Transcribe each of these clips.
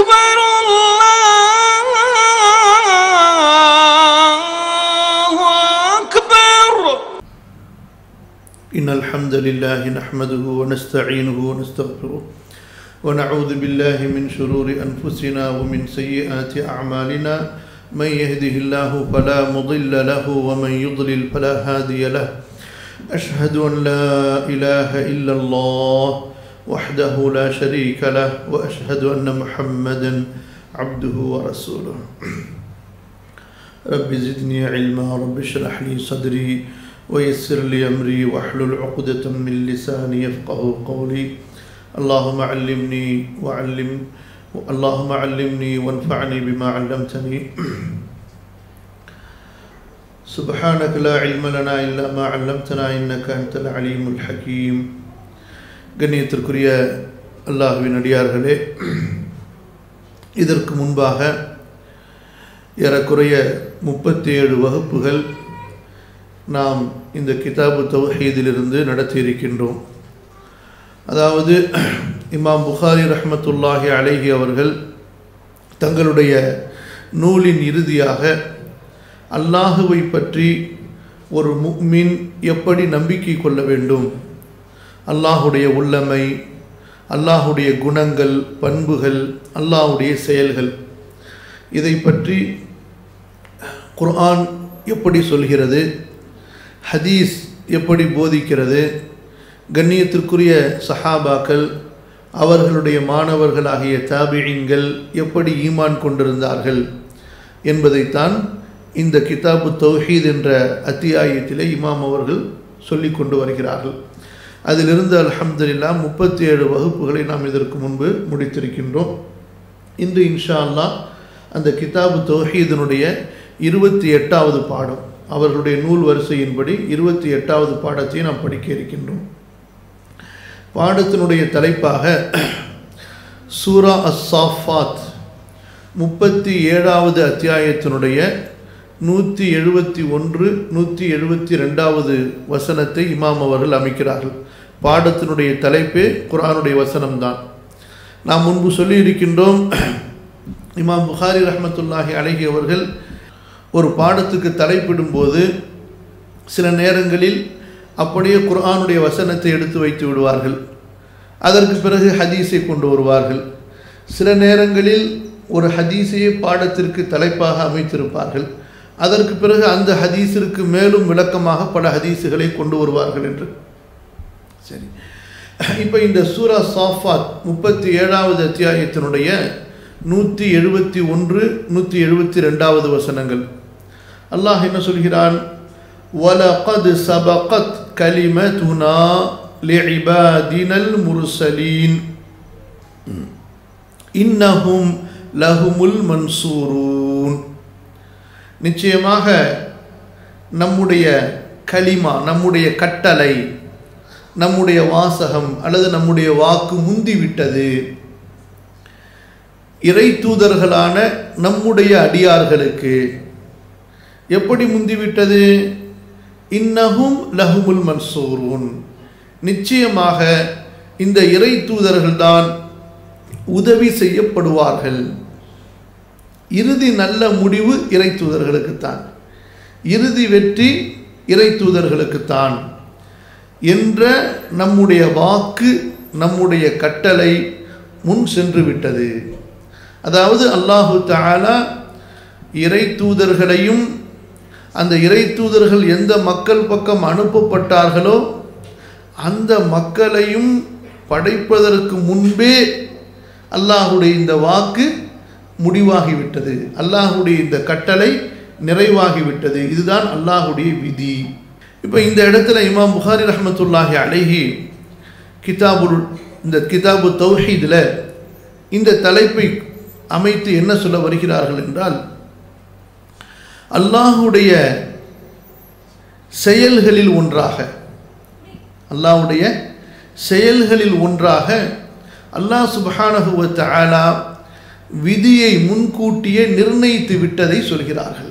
أكبر الله أكبر إن الحمد لله نحمده ونستعينه ونستغفره ونعوذ بالله من شرور أنفسنا ومن سيئات أعمالنا من يهده الله فلا مضل له ومن يضلل فلا هادي له أشهد أن لا إله إلا الله وحده لا شريك له وأشهد أن محمدا عبده ورسوله رب زدني علما رب اشرح لي صدري ويسر لي أمري واحلل عقدة من لساني يفقه قولي اللهم علمني وعلم اللهم علمني وانفعني بما علمتني سبحانك لا علم لنا إلا ما علمتنا إنك أنت العليم الحكيم கண்ணியத்திற்குரிய அல்லாஹுவின் அடியார்களே இதற்கு முன்பாக ஏறக்குறைய முப்பத்தி ஏழு வகுப்புகள் நாம் இந்த கிதாபு தௌஹீதிலிருந்து நடத்தியிருக்கின்றோம் அதாவது இமாம் புகாரி ரஹ்மத்துல்லாஹி அலைஹி அவர்கள் தங்களுடைய நூலின் இறுதியாக அல்லாஹுவை பற்றி ஒரு முக்மின் எப்படி நம்பிக்கை கொள்ள வேண்டும் அல்லாஹுடைய உள்ளமை அல்லாஹுடைய குணங்கள் பண்புகள் அல்லாஹுடைய செயல்கள் இதை பற்றி குர்ஆன் எப்படி சொல்கிறது ஹதீஸ் எப்படி போதிக்கிறது கண்ணியத்திற்குரிய சஹாபாக்கள் அவர்களுடைய மாணவர்களாகிய தாபிழிங்கள் எப்படி ஈமான் கொண்டிருந்தார்கள் என்பதைத்தான் இந்த கிதாபு தௌஹீத் என்ற அத்தியாயத்திலே இமாம் அவர்கள் சொல்லி கொண்டு வருகிறார்கள் அதிலிருந்து அல்ஹம்துலில்லா முப்பத்தி ஏழு வகுப்புகளை நாம் இதற்கு முன்பு முடித்திருக்கின்றோம் இன்று இன்ஷா அல்லாஹ் அந்த கிதாபு தௌஹீதனுடைய இருபத்தி எட்டாவது பாடம் அவர்களுடைய நூல் வரிசையின்படி இருபத்தி எட்டாவது பாடத்தை நாம் படிக்க இருக்கின்றோம் பாடத்தினுடைய தலைப்பாக சூரா அஸ்ஸாஃபாத் முப்பத்தி ஏழாவது அத்தியாயத்தினுடைய நூற்றி எழுபத்தி ஒன்று நூற்றி எழுபத்தி ரெண்டாவது வசனத்தை இமாம் அவர்கள் அமைக்கிறார்கள் பாடத்தினுடைய தலைப்பே குரானுடைய வசனம்தான் நாம் முன்பு சொல்லியிருக்கின்றோம் இமாம் புகாரி ரஹமத்துல்லாஹி அழகி அவர்கள் ஒரு பாடத்துக்கு தலைப்பிடும்போது சில நேரங்களில் அப்படியே குர்ஆனுடைய வசனத்தை எடுத்து வைத்து விடுவார்கள் அதற்கு பிறகு ஹதீஸை கொண்டு வருவார்கள் சில நேரங்களில் ஒரு ஹதீஸையே பாடத்திற்கு தலைப்பாக அமைத்திருப்பார்கள் அதற்கு பிறகு அந்த ஹதீஸிற்கு மேலும் விளக்கமாக பல ஹதீஸுகளை கொண்டு வருவார்கள் என்று சரி இப்போ இந்த சூரா சாஃபாத் முப்பத்தி ஏழாவது அத்தியாயத்தினுடைய நூற்றி எழுபத்தி ஒன்று நூற்றி எழுபத்தி ரெண்டாவது வசனங்கள் அல்லாஹ் என்ன சொல்கிறான் وَلَقَدْ سَبَقَتْ كَلِمَتُنَا لِعِبَادِنَا الْمُرْسَلِينَ إِنَّهُمْ لَهُمُ الْمَنْصُورُونَ நிச்சயமாக நம்முடைய கலிமா நம்முடைய கட்டளை நம்முடைய வாசகம் அல்லது நம்முடைய வாக்கு முந்திவிட்டது இறை தூதர்களான நம்முடைய அடியார்களுக்கு எப்படி முந்திவிட்டது இன்னஹும் லஹுமுல் மன்சூரூன் நிச்சயமாக இந்த இறை தூதர்கள்தான் உதவி செய்யப்படுவார்கள் இறுதி நல்ல முடிவு இறை தூதர்களுக்குத்தான் இறுதி வெற்றி இறை தூதர்களுக்குத்தான் என்ற நம்முடைய வாக்கு நம்முடைய கட்டளை முன் சென்று விட்டது அதாவது அல்லாஹு தாலா இறை தூதர்களையும் அந்த இறை தூதர்கள் எந்த மக்கள் பக்கம் அனுப்பப்பட்டார்களோ அந்த மக்களையும் படைப்பதற்கு முன்பே அல்லாஹுடைய இந்த வாக்கு முடிவாகிவிட்டது அல்லாஹுடைய இந்த கட்டளை நிறைவாகிவிட்டது இதுதான் அல்லாஹுடைய விதி இப்போ இந்த இடத்துல இமாம் புகாரி ரஹமத்துல்லாஹி அழகி கிதாபுல் இந்த கிதாபு தௌஹீதில் இந்த தலைப்பை அமைத்து என்ன சொல்ல வருகிறார்கள் என்றால் அல்லாஹுடைய செயல்களில் ஒன்றாக அல்லாஹுடைய செயல்களில் ஒன்றாக அல்லாஹ் சுபஹானஹுவ தஆலா விதியை முன்கூட்டியே நிர்ணயித்து விட்டதை சொல்கிறார்கள்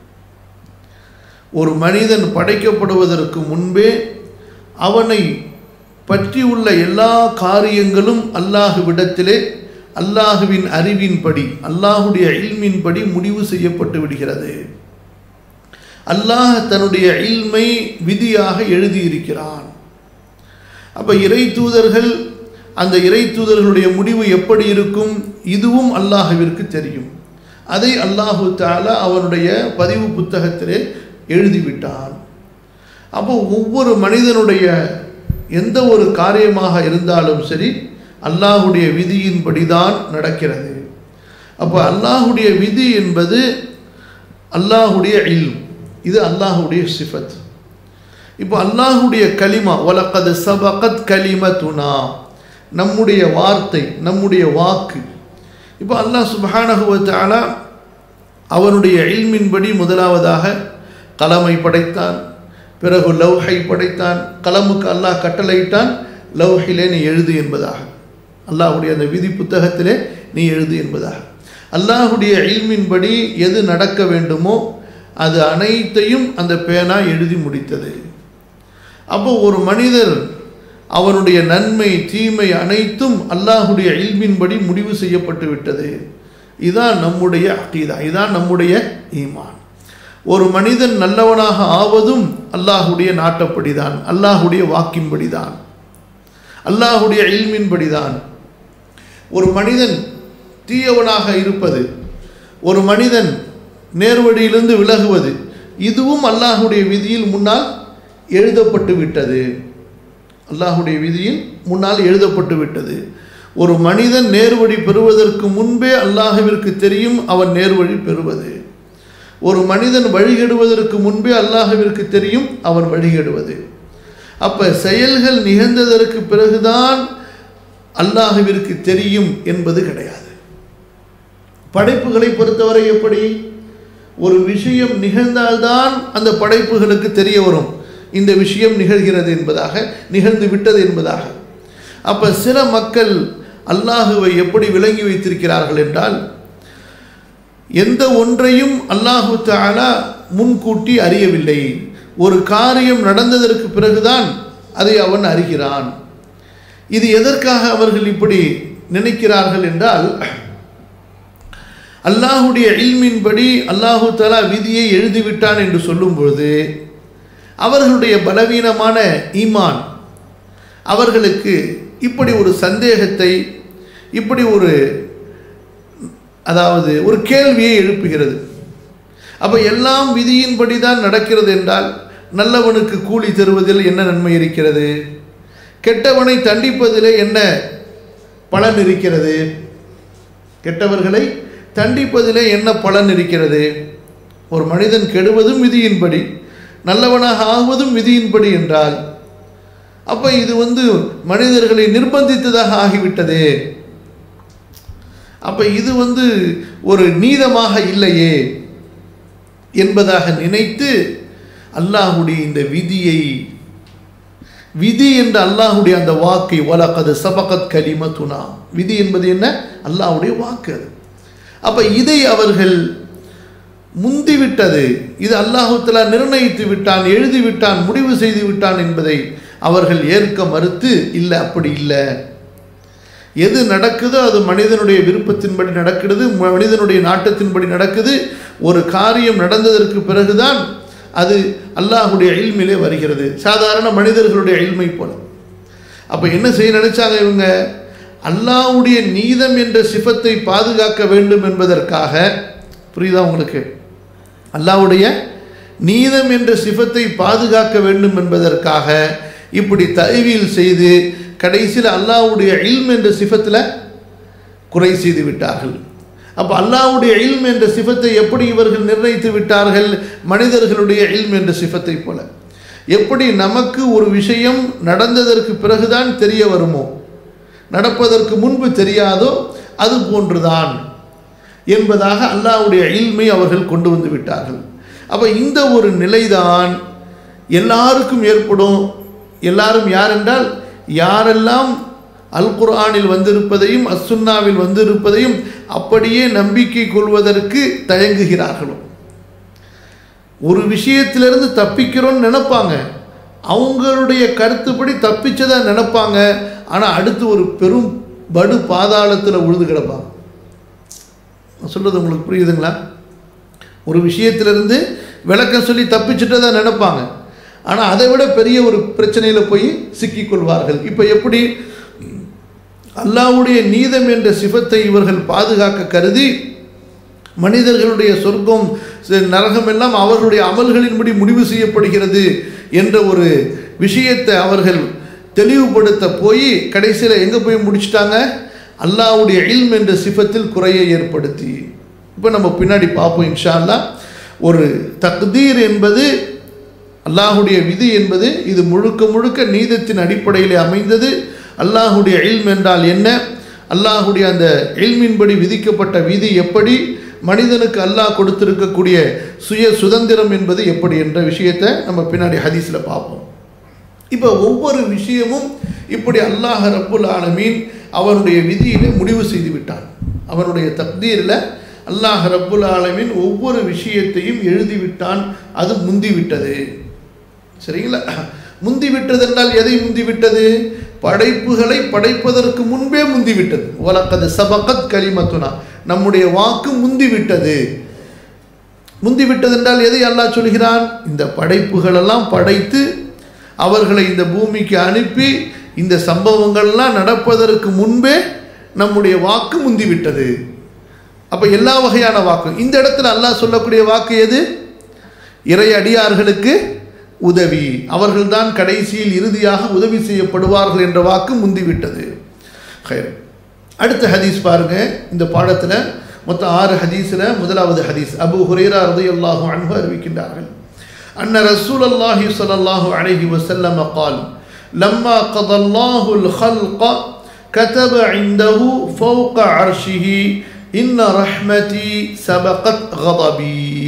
ஒரு மனிதன் படைக்கப்படுவதற்கு முன்பே அவனை பற்றி உள்ள எல்லா காரியங்களும் அல்லாஹுவிடத்திலே அல்லாஹுவின் அறிவின்படி அல்லாஹுடைய இல்மின்படி முடிவு செய்யப்பட்டு விடுகிறது அல்லாஹ் தன்னுடைய இல்மை விதியாக எழுதியிருக்கிறான் அப்ப இறை தூதர்கள் அந்த இறை தூதர்களுடைய முடிவு எப்படி இருக்கும் இதுவும் அல்லாஹுவிற்கு தெரியும் அதை அல்லாஹு தாலா அவனுடைய பதிவு புத்தகத்திலே எழுதிவிட்டான் அப்போ ஒவ்வொரு மனிதனுடைய எந்த ஒரு காரியமாக இருந்தாலும் சரி அல்லாஹுடைய விதியின்படிதான் நடக்கிறது அப்போ அல்லாஹுடைய விதி என்பது அல்லாஹுடைய இல் இது அல்லாஹுடைய சிஃபத் இப்போ அல்லாஹுடைய கலிமா வலக்கது சபகத் கலிமத்துனா நம்முடைய வார்த்தை நம்முடைய வாக்கு இப்போ அல்லாஹ் சுபஹானகுவத்தாலா அவனுடைய இல்மின்படி முதலாவதாக கலமை படைத்தான் பிறகு லவ்ஹை படைத்தான் கலமுக்கு அல்லாஹ் கட்டளையிட்டான் லவ்ஹிலே நீ எழுது என்பதாக அல்லாஹுடைய அந்த விதி புத்தகத்திலே நீ எழுது என்பதாக அல்லாஹுடைய இல்மின்படி எது நடக்க வேண்டுமோ அது அனைத்தையும் அந்த பேனா எழுதி முடித்தது அப்போ ஒரு மனிதர் அவனுடைய நன்மை தீமை அனைத்தும் அல்லாஹுடைய இல்மின்படி முடிவு செய்யப்பட்டு விட்டது இதான் நம்முடைய அகீதா இதான் நம்முடைய ஈமான் ஒரு மனிதன் நல்லவனாக ஆவதும் அல்லாஹுடைய நாட்டப்படிதான் அல்லாஹுடைய வாக்கின்படிதான் அல்லாஹுடைய இல்மின்படிதான் ஒரு மனிதன் தீயவனாக இருப்பது ஒரு மனிதன் நேர்வழியிலிருந்து விலகுவது இதுவும் அல்லாஹுடைய விதியில் முன்னால் எழுதப்பட்டு விட்டது அல்லாஹுடைய விதியில் முன்னால் எழுதப்பட்டு விட்டது ஒரு மனிதன் நேர்வழி பெறுவதற்கு முன்பே அல்லாஹுவிற்கு தெரியும் அவன் நேர்வழி பெறுவது ஒரு மனிதன் வழிகெடுவதற்கு முன்பே அல்லாஹுவிற்கு தெரியும் அவன் வழிகெடுவது அப்ப செயல்கள் நிகழ்ந்ததற்கு பிறகுதான் அல்லாஹுவிற்கு தெரியும் என்பது கிடையாது படைப்புகளை பொறுத்தவரை எப்படி ஒரு விஷயம் நிகழ்ந்தால்தான் அந்த படைப்புகளுக்கு தெரிய வரும் இந்த விஷயம் நிகழ்கிறது என்பதாக நிகழ்ந்து விட்டது என்பதாக அப்ப சில மக்கள் அல்லாஹுவை எப்படி விளங்கி வைத்திருக்கிறார்கள் என்றால் எந்த ஒன்றையும் அல்லாஹு தாலா முன்கூட்டி அறியவில்லை ஒரு காரியம் நடந்ததற்கு பிறகுதான் அதை அவன் அறிகிறான் இது எதற்காக அவர்கள் இப்படி நினைக்கிறார்கள் என்றால் அல்லாஹுடைய இல்மின்படி அல்லாஹு தலா விதியை எழுதிவிட்டான் என்று சொல்லும் பொழுது அவர்களுடைய பலவீனமான ஈமான் அவர்களுக்கு இப்படி ஒரு சந்தேகத்தை இப்படி ஒரு அதாவது ஒரு கேள்வியை எழுப்புகிறது அப்போ எல்லாம் விதியின்படி தான் நடக்கிறது என்றால் நல்லவனுக்கு கூலி தருவதில் என்ன நன்மை இருக்கிறது கெட்டவனை தண்டிப்பதிலே என்ன பலன் இருக்கிறது கெட்டவர்களை தண்டிப்பதிலே என்ன பலன் இருக்கிறது ஒரு மனிதன் கெடுவதும் விதியின்படி நல்லவனாக ஆகுவதும் விதியின்படி என்றால் அப்போ இது வந்து மனிதர்களை நிர்பந்தித்ததாக ஆகிவிட்டது அப்போ இது வந்து ஒரு நீதமாக இல்லையே என்பதாக நினைத்து அல்லாஹுடைய இந்த விதியை விதி என்ற அல்லாஹுடைய அந்த வாக்கை வலக்கது சபகத் கலிமத்துனா விதி என்பது என்ன அல்லாஹுடைய வாக்கு அது அப்ப இதை அவர்கள் முந்திவிட்டது இது அல்லாஹுத்தலா நிர்ணயித்து விட்டான் எழுதி விட்டான் முடிவு செய்து விட்டான் என்பதை அவர்கள் ஏற்க மறுத்து இல்லை அப்படி இல்லை எது நடக்குதோ அது மனிதனுடைய விருப்பத்தின்படி நடக்கிறது மனிதனுடைய நாட்டத்தின்படி நடக்குது ஒரு காரியம் நடந்ததற்கு பிறகுதான் அது அல்லாஹுடைய இல்மிலே வருகிறது சாதாரண மனிதர்களுடைய இல்மை போல அப்போ என்ன செய்ய நினைச்சாங்க இவங்க அல்லாஹுடைய நீதம் என்ற சிஃபத்தை பாதுகாக்க வேண்டும் என்பதற்காக புரியுதா உங்களுக்கு அல்லாஹுடைய நீதம் என்ற சிஃபத்தை பாதுகாக்க வேண்டும் என்பதற்காக இப்படி தழுவியல் செய்து கடைசியில் அல்லாஹுடைய இல்ம் என்ற சிஃபத்தில் குறை செய்து விட்டார்கள் அப்போ அல்லாஹுடைய இல்ம் என்ற சிஃபத்தை எப்படி இவர்கள் நிர்ணயித்து விட்டார்கள் மனிதர்களுடைய இல்ம் என்ற சிஃபத்தை போல எப்படி நமக்கு ஒரு விஷயம் நடந்ததற்கு பிறகுதான் தெரிய வருமோ நடப்பதற்கு முன்பு தெரியாதோ அது போன்றுதான் என்பதாக அல்லாஹுடைய இல்மை அவர்கள் கொண்டு வந்து விட்டார்கள் அப்போ இந்த ஒரு நிலைதான் எல்லாருக்கும் ஏற்படும் எல்லாரும் யார் என்றால் யாரெல்லாம் அல் குர்ஆனில் வந்திருப்பதையும் அசுன்னாவில் வந்திருப்பதையும் அப்படியே நம்பிக்கை கொள்வதற்கு தயங்குகிறார்களோ ஒரு விஷயத்திலிருந்து தப்பிக்கிறோன்னு நினைப்பாங்க அவங்களுடைய கருத்துப்படி தப்பிச்சதா நினைப்பாங்க ஆனால் அடுத்து ஒரு பெரும் படு பாதாளத்தில் உழுது கிடப்பாங்க நான் சொல்கிறது உங்களுக்கு புரியுதுங்களா ஒரு விஷயத்திலிருந்து விளக்கம் சொல்லி தப்பிச்சுட்டதை நினைப்பாங்க ஆனால் அதை விட பெரிய ஒரு பிரச்சனையில் போய் சிக்கிக்கொள்வார்கள் இப்போ எப்படி அல்லாவுடைய நீதம் என்ற சிவத்தை இவர்கள் பாதுகாக்க கருதி மனிதர்களுடைய சொர்க்கம் நரகம் எல்லாம் அவர்களுடைய அமல்களின்படி முடிவு செய்யப்படுகிறது என்ற ஒரு விஷயத்தை அவர்கள் தெளிவுபடுத்த போய் கடைசியில் எங்கே போய் முடிச்சிட்டாங்க அல்லாவுடைய இல்ம் என்ற சிஃபத்தில் குறையை ஏற்படுத்தி இப்போ நம்ம பின்னாடி பார்ப்போம் இன்ஷா அல்லா ஒரு தக்தீர் என்பது அல்லாஹுடைய விதி என்பது இது முழுக்க முழுக்க நீதத்தின் அடிப்படையில் அமைந்தது அல்லாஹுடைய இல்ம் என்றால் என்ன அல்லாஹுடைய அந்த இல்மின்படி விதிக்கப்பட்ட விதி எப்படி மனிதனுக்கு அல்லாஹ் கொடுத்திருக்கக்கூடிய சுய சுதந்திரம் என்பது எப்படி என்ற விஷயத்தை நம்ம பின்னாடி ஹதீஸில் பார்ப்போம் இப்போ ஒவ்வொரு விஷயமும் இப்படி அல்லாஹ் ரப்புல் ஆலமீன் அவனுடைய விதியிலே முடிவு செய்து விட்டான் அவனுடைய தக்தீரில் அல்லாஹ் ரப்புல் ஆலமீன் ஒவ்வொரு விஷயத்தையும் எழுதிவிட்டான் அது முந்திவிட்டது சரிங்களா முந்திவிட்டது என்றால் எதை முந்திவிட்டது படைப்புகளை படைப்பதற்கு முன்பே முந்திவிட்டது வழக்கது சபகத் கலிமத்துனா நம்முடைய வாக்கு முந்திவிட்டது முந்திவிட்டது என்றால் எதை அல்லாஹ் சொல்கிறான் இந்த படைப்புகளெல்லாம் படைத்து அவர்களை இந்த பூமிக்கு அனுப்பி இந்த சம்பவங்கள்லாம் நடப்பதற்கு முன்பே நம்முடைய வாக்கு முந்திவிட்டது அப்போ எல்லா வகையான வாக்கும் இந்த இடத்துல அல்லாஹ் சொல்லக்கூடிய வாக்கு எது இறை அடியார்களுக்கு உதவி அவர்கள்தான் கடைசியில் இறுதியாக உதவி செய்யப்படுவார்கள் என்ற வாக்கு முந்திவிட்டது அடுத்த ஹதீஸ் பாருங்க இந்த பாடத்தில் மொத்தம் ஆறு ஹதீஸில் முதலாவது ஹதீஸ் அபு ஹுரேரா ரதையல்லாஹு அன்பு அறிவிக்கின்றார்கள் أن رسول الله صلى الله عليه وسلم قال لما قضى الله الخلق كتب عنده فوق عرشه إن رحمتي سبقت غضبي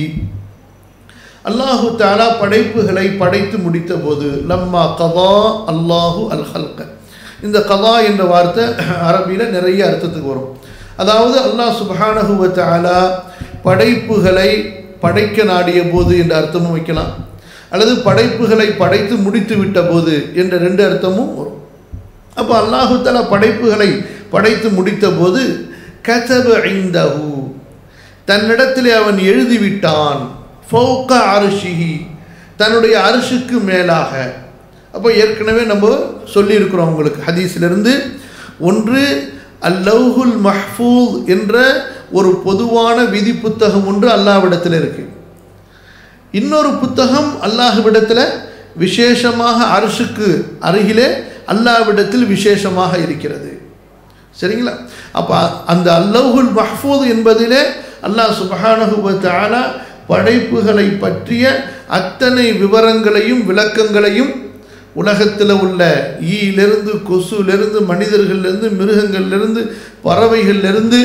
அல்லாஹு தாலா படைப்புகளை படைத்து முடித்த போது லம்மா கதா அல்லாஹு அல் ஹல்க இந்த கதா என்ற வார்த்தை அரபியில் நிறைய அர்த்தத்துக்கு வரும் அதாவது அல்லாஹ் சுபஹானஹுவ தாலா படைப்புகளை படைக்க நாடிய போது என்ற அர்த்தமும் வைக்கலாம் அல்லது படைப்புகளை படைத்து முடித்து விட்ட போது என்ற ரெண்டு அர்த்தமும் வரும் அப்போ அல்லாஹு தாலா படைப்புகளை படைத்து முடித்த போது கதப ஐந்தஹு தன்னிடத்திலே அவன் எழுதிவிட்டான் ஃபௌக அரிஷிஹி தன்னுடைய அரிசுக்கு மேலாக அப்போ ஏற்கனவே நம்ம சொல்லியிருக்கிறோம் உங்களுக்கு ஹதீஸிலிருந்து ஒன்று அல்லவுஹுல் மஹ்பூத் என்ற ஒரு பொதுவான விதி புத்தகம் ஒன்று அல்லாவிடத்தில் இருக்கு இன்னொரு புத்தகம் அல்லாஹ்விடத்தில் விசேஷமாக அரசுக்கு அருகிலே அல்லாவிடத்தில் விசேஷமாக இருக்கிறது சரிங்களா அப்போ அந்த அல்லவுல் மஹ்பூத் என்பதிலே அல்லாஹ் சுபஹானஹுவ தாலா படைப்புகளை பற்றிய அத்தனை விவரங்களையும் விளக்கங்களையும் உலகத்தில் உள்ள ஈயிலிருந்து கொசுலேருந்து மனிதர்கள்லேருந்து மிருகங்கள்லேருந்து பறவைகள்லேருந்து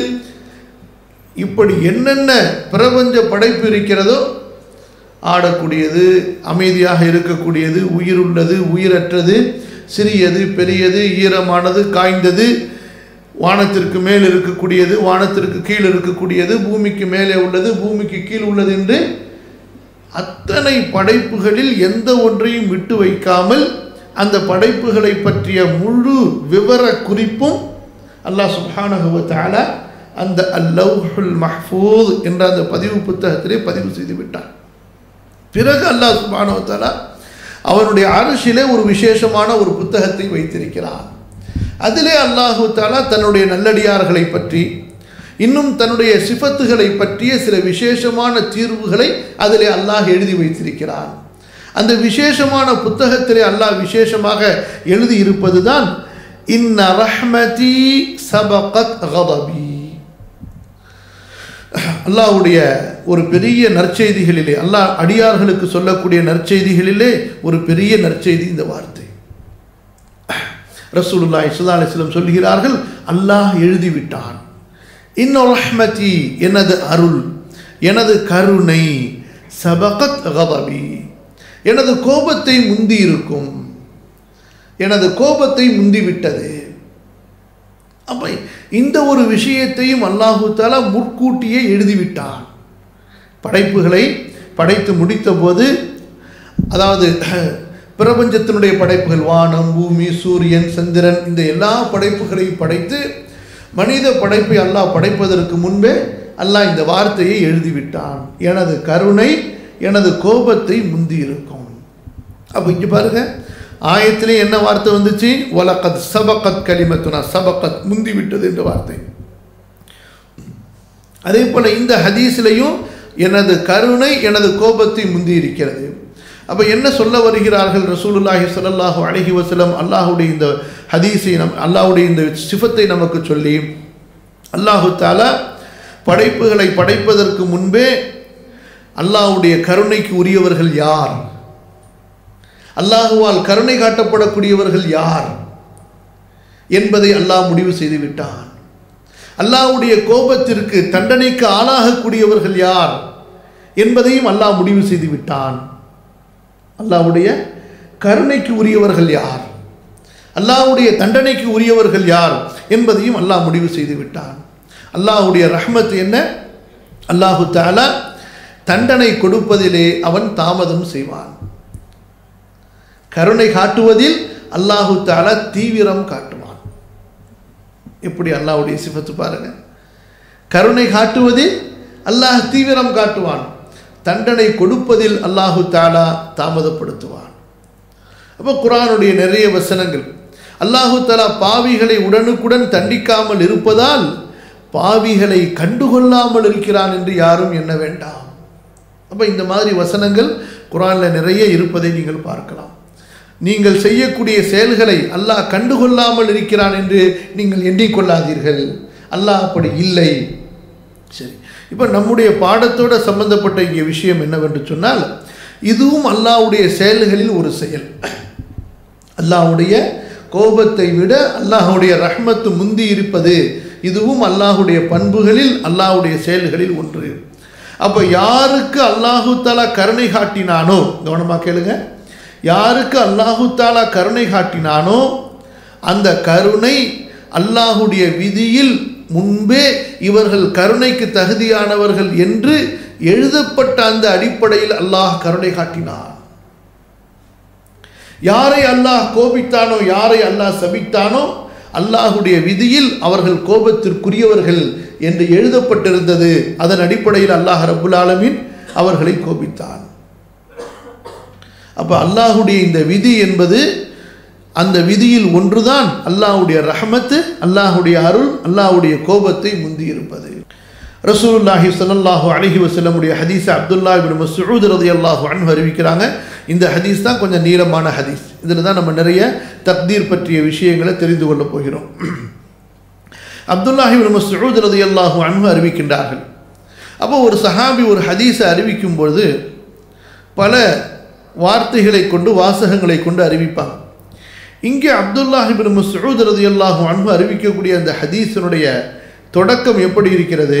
இப்படி என்னென்ன பிரபஞ்ச படைப்பு இருக்கிறதோ ஆடக்கூடியது அமைதியாக இருக்கக்கூடியது உயிருள்ளது உயிரற்றது சிறியது பெரியது ஈரமானது காய்ந்தது வானத்திற்கு மேல் இருக்கக்கூடியது வானத்திற்கு கீழ் இருக்கக்கூடியது பூமிக்கு மேலே உள்ளது பூமிக்கு கீழ் உள்ளது என்று அத்தனை படைப்புகளில் எந்த ஒன்றையும் விட்டு வைக்காமல் அந்த படைப்புகளை பற்றிய முழு விவர குறிப்பும் அல்லாஹ் சுப்ஹானஹுவ தஆலா அந்த அல்லவுல் மஹ்ஃபூத் என்ற அந்த பதிவு புத்தகத்திலே பதிவு செய்து விட்டார் பிறகு அல்லாஹ் சுப்ஹானஹு தஆலா அவனுடைய அரசிலே ஒரு விசேஷமான ஒரு புத்தகத்தை வைத்திருக்கிறான் அதிலே அல்லாஹு தாலா தன்னுடைய நல்லடியார்களை பற்றி இன்னும் தன்னுடைய சிஃபத்துகளை பற்றிய சில விசேஷமான தீர்வுகளை அதிலே அல்லாஹ் எழுதி வைத்திருக்கிறான் அந்த விசேஷமான புத்தகத்திலே அல்லாஹ் விசேஷமாக எழுதி இருப்பது தான் இன்ன ரஹ்மதி சபகத் கதபி அல்லாஹ்வுடைய ஒரு பெரிய நற்செய்திகளிலே அல்லாஹ் அடியார்களுக்கு சொல்லக்கூடிய நற்செய்திகளிலே ஒரு பெரிய நற்செய்தி இந்த வார்த்தை ரசூலுல்லாஹி ஸல்லல்லாஹு அலைஹி வஸல்லம் சொல்கிறார்கள் அல்லாஹ் எழுதிவிட்டான் இன்ன ரஹ்மதி எனது அருள் எனது கருணை சபகத் கதபி எனது கோபத்தை முந்தி இருக்கும் எனது கோபத்தை முந்திவிட்டது அப்ப இந்த ஒரு விஷயத்தையும் அல்லாஹு தாலா முற்கூட்டியே எழுதிவிட்டான் படைப்புகளை படைத்து முடித்த போது அதாவது பிரபஞ்சத்தினுடைய படைப்புகள் வானம் பூமி சூரியன் சந்திரன் இந்த எல்லா படைப்புகளையும் படைத்து மனித படைப்பை அல்லாஹ் படைப்பதற்கு முன்பே அல்லாஹ் இந்த வார்த்தையை எழுதிவிட்டான் எனது கருணை எனது கோபத்தை முந்தி இருக்கும் அப்போ இங்கே பாருங்க ஆயத்திலே என்ன வார்த்தை வந்துச்சு வலக்கத் சபக்கத் கலிமத்துனா சபக்கத் முந்தி விட்டது என்ற வார்த்தை அதே போல இந்த ஹதீஸ்லையும் எனது கருணை எனது கோபத்தை முந்தி இருக்கிறது அப்போ என்ன சொல்ல வருகிறார்கள் ரசூலுல்லாஹி ஸல்லல்லாஹு அலைஹி வஸல்லம் அல்லாஹ்வுடைய இந்த ஹதீஸை நம் அல்லாஹ்வுடைய இந்த சிஃபத்தை நமக்கு சொல்லி அல்லாஹு தாலா படைப்புகளை படைப்பதற்கு முன்பே அல்லாஹ்வுடைய கருணைக்கு உரியவர்கள் யார் அல்லாஹுவால் கருணை காட்டப்படக்கூடியவர்கள் யார் என்பதை அல்லாஹ் முடிவு செய்து விட்டான் அல்லாஹ்வுடைய கோபத்திற்கு தண்டனைக்கு ஆளாகக்கூடியவர்கள் யார் என்பதையும் அல்லாஹ் முடிவு செய்து விட்டான் அல்லாஹ்வுடைய கருணைக்கு உரியவர்கள் யார் அல்லாஹ்வுடைய தண்டனைக்கு உரியவர்கள் யார் என்பதையும் அல்லாஹ் முடிவு செய்து விட்டான் அல்லாஹ்வுடைய ரஹ்மத் என்ன அல்லாஹு தாலா தண்டனை கொடுப்பதிலே அவன் தாமதம் செய்வான் கருணை காட்டுவதில் அல்லாஹு தாலா தீவிரம் காட்டுவான் எப்படி அல்லாஹ்வுடைய சிஃபத்து பாருங்க கருணை காட்டுவதில் அல்லாஹ் தீவிரம் காட்டுவான் தண்டனை கொடுப்பதில் அல்லாஹு தாலா தாமதப்படுத்துவான் அப்போ குரானுடைய நிறைய வசனங்கள் அல்லாஹு தாலா பாவிகளை உடனுக்குடன் தண்டிக்காமல் இருப்பதால் பாவிகளை கண்டுகொள்ளாமல் இருக்கிறான் என்று யாரும் எண்ண வேண்டாம் அப்போ இந்த மாதிரி வசனங்கள் குரானில் நிறைய இருப்பதை நீங்கள் பார்க்கலாம் நீங்கள் செய்யக்கூடிய செயல்களை அல்லாஹ் கண்டுகொள்ளாமல் இருக்கிறான் என்று நீங்கள் எண்ணிக்கொள்ளாதீர்கள் அல்லாஹ் அப்படி இல்லை சரி இப்போ நம்முடைய பாடத்தோட சம்பந்தப்பட்ட இங்கே விஷயம் என்னவென்று சொன்னால் இதுவும் அல்லாஹ்வுடைய செயல்களில் ஒரு செயல் அல்லாஹ்வுடைய கோபத்தை விட அல்லாஹ்வுடைய ரஹ்மத்து முந்தி இருப்பது இதுவும் அல்லாஹ்வுடைய பண்புகளில் அல்லாஹ்வுடைய செயல்களில் ஒன்று அப்போ யாருக்கு அல்லாஹு தாலா கருணை காட்டினானோ கவனமாக கேளுங்க யாருக்கு அல்லாஹு தாலா கருணை காட்டினானோ அந்த கருணை அல்லாஹுடைய விதியில் முன்பே இவர்கள் கருணைக்கு தகுதியானவர்கள் என்று எழுதப்பட்ட அந்த அடிப்படையில் அல்லாஹ் கருணை காட்டினான் யாரை அல்லாஹ் கோபித்தானோ யாரை அல்லாஹ் சபித்தானோ அல்லாஹுடைய விதியில் அவர்கள் கோபத்திற்குரியவர்கள் என்று எழுதப்பட்டிருந்தது அதன் அடிப்படையில் அல்லாஹ் ரபுல் ஆலமின் அவர்களை கோபித்தான் அப்போ அல்லாஹுடைய இந்த விதி என்பது அந்த விதியில் ஒன்றுதான் அல்லாஹுடைய ரஹமத்து அல்லாஹுடைய அருள் அல்லாஹுடைய கோபத்தை முந்தி இருப்பது ரசூலுல்லாஹி ஸல்லல்லாஹு அலைஹி வஸல்லமுடைய ஹதீஸ் அப்துல்லா இப்னு மஸ்ஊத் ரலியல்லாஹு அன்ஹு அறிவிக்கிறாங்க இந்த ஹதீஸ் தான் கொஞ்சம் நீளமான ஹதீஸ் இதில் தான் நம்ம நிறைய தக்தீர் பற்றிய விஷயங்களை தெரிந்து கொள்ளப் போகிறோம் அப்துல்லாஹி இப்னு மஸ்ஊத் ரலியல்லாஹு அன்ஹு அறிவிக்கின்றார்கள் அப்போ ஒரு சஹாபி ஒரு ஹதீஸை அறிவிக்கும் பொழுது பல வார்த்தைகளை கொண்டு வாசகங்களை கொண்டு அறிவிப்பாங்க இங்கே அப்துல்லாஹிபின் மசூத் ரதி அல்லாஹு அன்பு அறிவிக்கக்கூடிய அந்த ஹதீஸனுடைய தொடக்கம் எப்படி இருக்கிறது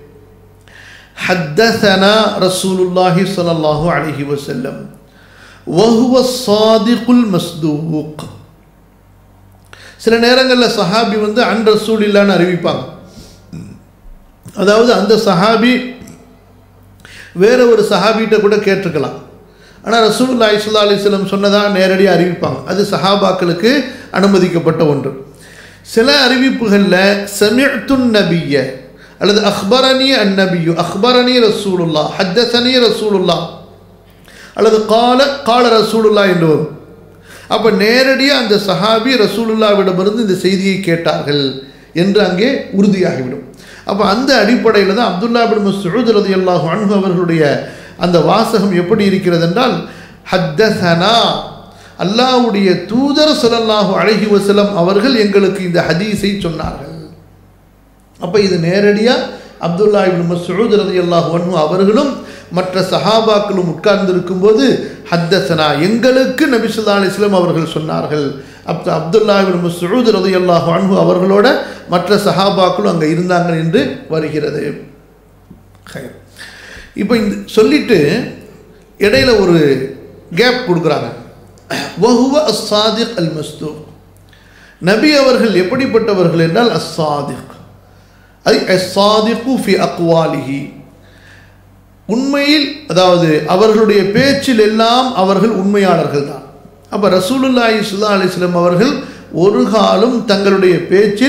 ஹத்தசனா ரசூலுல்லாஹி ஸல்லல்லாஹு அலைஹி வஸல்லம் வஹுவ சாதிகுல் மஸ்தூக் சில நேரங்களில் சஹாபி வந்து அன் ரசூல் இல்லான்னு அறிவிப்பாங்க அதாவது அந்த சஹாபி வேற ஒரு சஹாபிகிட்ட கூட கேட்டிருக்கலாம் ஆனால் ரசூல்லா இஸ்லா அலிஸ்லம் சொன்னதாக நேரடியாக அறிவிப்பாங்க அது சஹாபாக்களுக்கு அனுமதிக்கப்பட்ட ஒன்று சில அறிவிப்புகளில் சமிழ்த்துன் நபிய அல்லது அக்பரணி அன் நபியு அக்பரணி ரசூலுல்லா ஹத்தசனி ரசூலுல்லா அல்லது கால கால ரசூலுல்லா என்று வரும் அப்போ நேரடியாக அந்த சஹாபி ரசூலுல்லாவிடமிருந்து இந்த செய்தியை கேட்டார்கள் என்று அங்கே உறுதியாகிவிடும் அப்போ அந்த அடிப்படையில் தான் அப்துல்லா பின் மசூத் ரதி அல்லாஹு அன்ஹு அவர்களுடைய அந்த வாசகம் எப்படி இருக்கிறது என்றால் ஹத்தசனா அல்லாஹ்வுடைய தூதர் ஸல்லல்லாஹு அலைஹி வஸல்லம் அவர்கள் எங்களுக்கு இந்த ஹதீஸை சொன்னார்கள் அப்போ இது நேரடியாக அப்துல்லா இப்னு மஸ்ஊத் ரலியல்லாஹு அன்ஹு அவர்களும் மற்ற சஹாபாக்களும் உட்கார்ந்திருக்கும் போது ஹத்தசனா எங்களுக்கு நபி ஸல்லல்லாஹு அலைஹி வஸல்லம் அவர்கள் சொன்னார்கள் அப்து அப்துல்லா இப்னு மஸ்ஊத் ரலியல்லாஹு அன்ஹு அவர்களோட மற்ற சஹாபாக்களும் அங்கே இருந்தாங்க என்று வருகிறது ஹைர் இப்போ இந்த சொல்லிட்டு இடையில ஒரு கேப் கொடுக்குறாங்க வஹுவ அஸ்ஸாதிக் அல் மஸ்தூக் நபி அவர்கள் எப்படிப்பட்டவர்கள் என்றால் அஸ்ஸாதிக் ஐ அஸ்ஸாதிகு ஃபி அக்வாலிஹி உண்மையில் அதாவது அவர்களுடைய பேச்சில் எல்லாம் அவர்கள் உண்மையாளர்கள் தான் அப்போ ரசூலுல்லாஹி சுல்லா அலிஸ்லம் அவர்கள் ஒரு காலம் தங்களுடைய பேச்சில்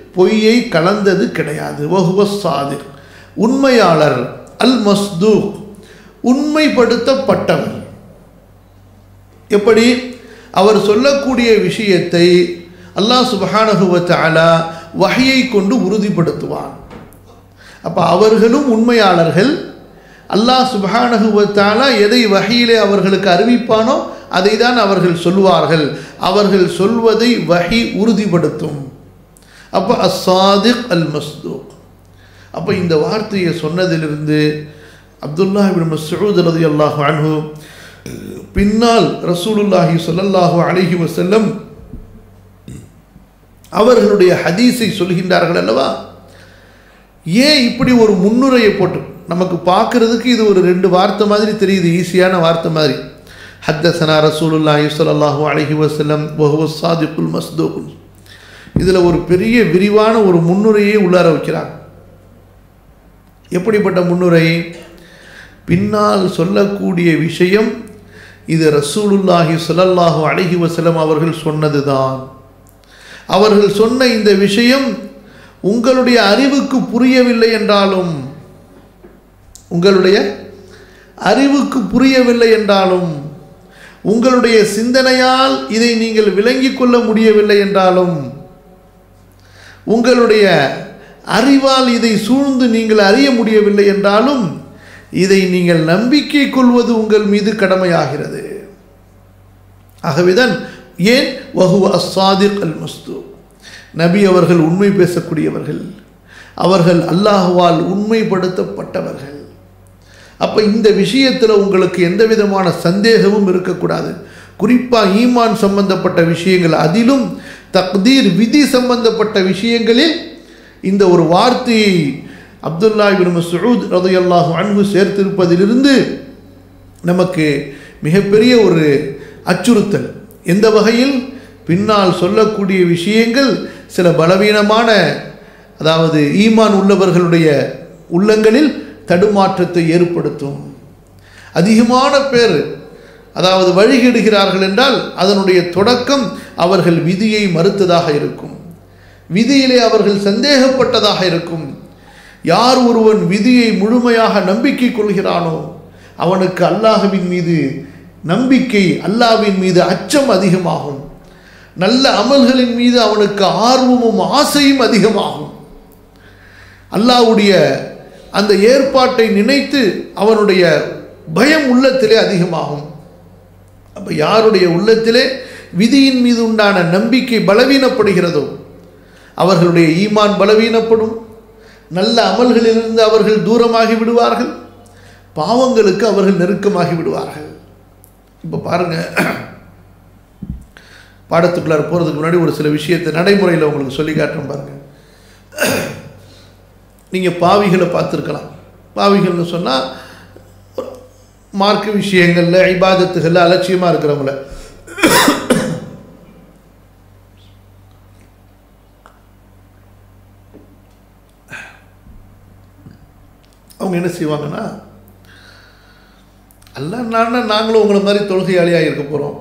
பொய்யை கலந்தது கிடையாது வஹுவ சாதிக் உண்மையாளர் அல் மஸ்தூக் உண்மைப்படுத்தப்பட்டவர் எப்படி அவர் சொல்லக்கூடிய விஷயத்தை அல்லாஹ் சுபஹானஹுவ தஆலா வஹையை கொண்டு உறுதிப்படுத்துவான் அப்போ அவர்களும் உண்மையாளர்கள் அல்லாஹ் சுபஹானஹுவ தஆலா எதை வஹையிலே அவர்களுக்கு அறிவிப்பானோ அதை தான் அவர்கள் சொல்வார்கள் அவர்கள் சொல்வதை வஹி உறுதிப்படுத்தும் அப்போ அஸ்ஸாதிக் அல் மஸ்தூக் அப்போ இந்த வார்த்தையை சொன்னதிலிருந்து அப்துல்லா இபின் மஸ்ஊத் ரலியல்லாஹு அன்ஹு பின்னால் ரசூலுல்லாஹி ஸல்லல்லாஹு அலைஹி வஸல்லம் அவர்களுடைய ஹதீஸை சொல்கின்றார்கள் அல்லவா ஏன் இப்படி ஒரு முன்னுரையை போட்டு நமக்கு பார்க்கறதுக்கு இது ஒரு ரெண்டு வார்த்தை மாதிரி தெரியுது ஈஸியான வார்த்தை மாதிரி ஹத்தசனா ரசூலுல்லாஹி ஸல்லல்லாஹு அலைஹி வஸல்லம் வஹுவ சாதிக்குல் மஸ்தூக் இதில் ஒரு பெரிய விரிவான ஒரு முன்னுரையை உள்ளார வைக்கிறாங்க எப்படிப்பட்ட முன்னுரை பின்னால் சொல்லக்கூடிய விஷயம் இது ரசூலுல்லாஹி ஸல்லல்லாஹு அலைஹி வஸல்லம் அவர்கள் சொன்னதுதான் அவர்கள் சொன்ன இந்த விஷயம் உங்களுடைய அறிவுக்கு புரியவில்லை என்றாலும் உங்களுடைய அறிவுக்கு புரியவில்லை என்றாலும் உங்களுடைய சிந்தனையால் இதை நீங்கள் விளங்கிக் கொள்ள முடியவில்லை என்றாலும் உங்களுடைய அறிவால் இதை சூழ்ந்து நீங்கள் அறிய முடியவில்லை என்றாலும் இதை நீங்கள் நம்பிக்கை கொள்வது உங்கள் மீது கடமையாகிறது ஆகவேதான் ஏன் வஹுவ அஸ்ஸாதிக் அல் மஸ்து நபி அவர்கள் உண்மை பேசக்கூடியவர்கள் அவர்கள் அல்லாஹுவால் உண்மைப்படுத்தப்பட்டவர்கள் அப்போ இந்த விஷயத்தில் உங்களுக்கு எந்த விதமான சந்தேகமும் இருக்கக்கூடாது குறிப்பாக ஈமான் சம்பந்தப்பட்ட விஷயங்கள் அதிலும் தக்தீர் விதி சம்பந்தப்பட்ட விஷயங்களில் இந்த ஒரு வார்த்தையை அப்துல்லா இபின் மசூத் ரதையல்லாஹு அன்பு சேர்த்திருப்பதிலிருந்து நமக்கு மிகப்பெரிய ஒரு அச்சுறுத்தல் எந்த வகையில் பின்னால் சொல்லக்கூடிய விஷயங்கள் சில பலவீனமான அதாவது ஈமான் உள்ளவர்களுடைய உள்ளங்களில் தடுமாற்றத்தை ஏற்படுத்தும் அதிகமான பேர் அதாவது வழிகிடுகிறார்கள் என்றால் அதனுடைய தொடக்கம் அவர்கள் விதியை மறுத்ததாக இருக்கும் விதியிலே அவர்கள் சந்தேகப்பட்டதாக இருக்கும் யார் ஒருவன் விதியை முழுமையாக நம்பிக்கை கொள்கிறானோ அவனுக்கு அல்லாஹுவின் மீது நம்பிக்கை அல்லாவின் மீது அச்சம் அதிகமாகும் நல்ல அமல்களின் மீது அவனுக்கு ஆர்வமும் ஆசையும் அதிகமாகும் அல்லாவுடைய அந்த ஏற்பாட்டை நினைத்து அவனுடைய பயம் உள்ளத்திலே அதிகமாகும் அப்போ யாருடைய உள்ளத்திலே விதியின் மீது உண்டான நம்பிக்கை பலவீனப்படுகிறதோ அவர்களுடைய ஈமான் பலவீனப்படும் நல்ல அமல்களிலிருந்து அவர்கள் தூரமாகி விடுவார்கள் பாவங்களுக்கு அவர்கள் நெருக்கமாகி விடுவார்கள் இப்போ பாருங்க பாடத்துக்குள்ளார போகிறதுக்கு முன்னாடி ஒரு சில விஷயத்தை நடைமுறையில் உங்களுக்கு சொல்லி காட்டுறேன் பாருங்க நீங்கள் பாவிகளை பார்த்துருக்கலாம் பாவிகள்னு சொன்னால் மார்க்க விஷயங்களில் ஐபாதத்துகளில் அலட்சியமாக இருக்கிறவங்கள அவங்க என்ன செய்வாங்கன்னா அல்லான்னா நாங்களும் உங்களை மாதிரி தொழுகையாளியாக இருக்க போகிறோம்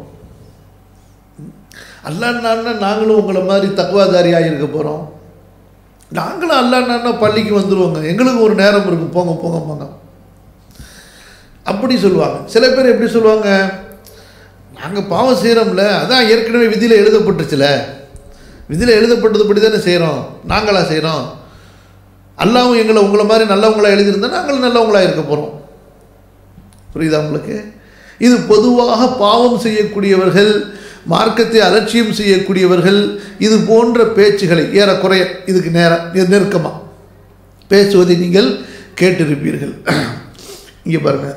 அல்லான்னா நாங்களும் உங்களை மாதிரி தக்குவாதாரியாக இருக்க போகிறோம் நாங்களும் அல்லான்னா பள்ளிக்கு வந்துடுவோங்க எங்களுக்கு ஒரு நேரம் இருக்கும் போங்க போங்க போங்க அப்படி சொல்லுவாங்க சில பேர் எப்படி சொல்லுவாங்க நாங்கள் பாவம் செய்கிறோம்ல அதான் ஏற்கனவே விதியில் எழுதப்பட்டுச்சுல விதியில் எழுதப்பட்டதுபடி தானே செய்கிறோம் நாங்களா செய்கிறோம் அல்லாவும் எங்களை உங்களை மாதிரி நல்லவங்களா எழுதியிருந்தா நாங்களும் நல்லவங்களா இருக்க போகிறோம் புரியுதா உங்களுக்கு இது பொதுவாக பாவம் செய்யக்கூடியவர்கள் மார்க்கத்தை அலட்சியம் செய்யக்கூடியவர்கள் இது போன்ற பேச்சுகளை ஏறக்குறைய இதுக்கு நேரம் நெருக்கமாக பேசுவதை நீங்கள் கேட்டிருப்பீர்கள் இங்கே பாருங்க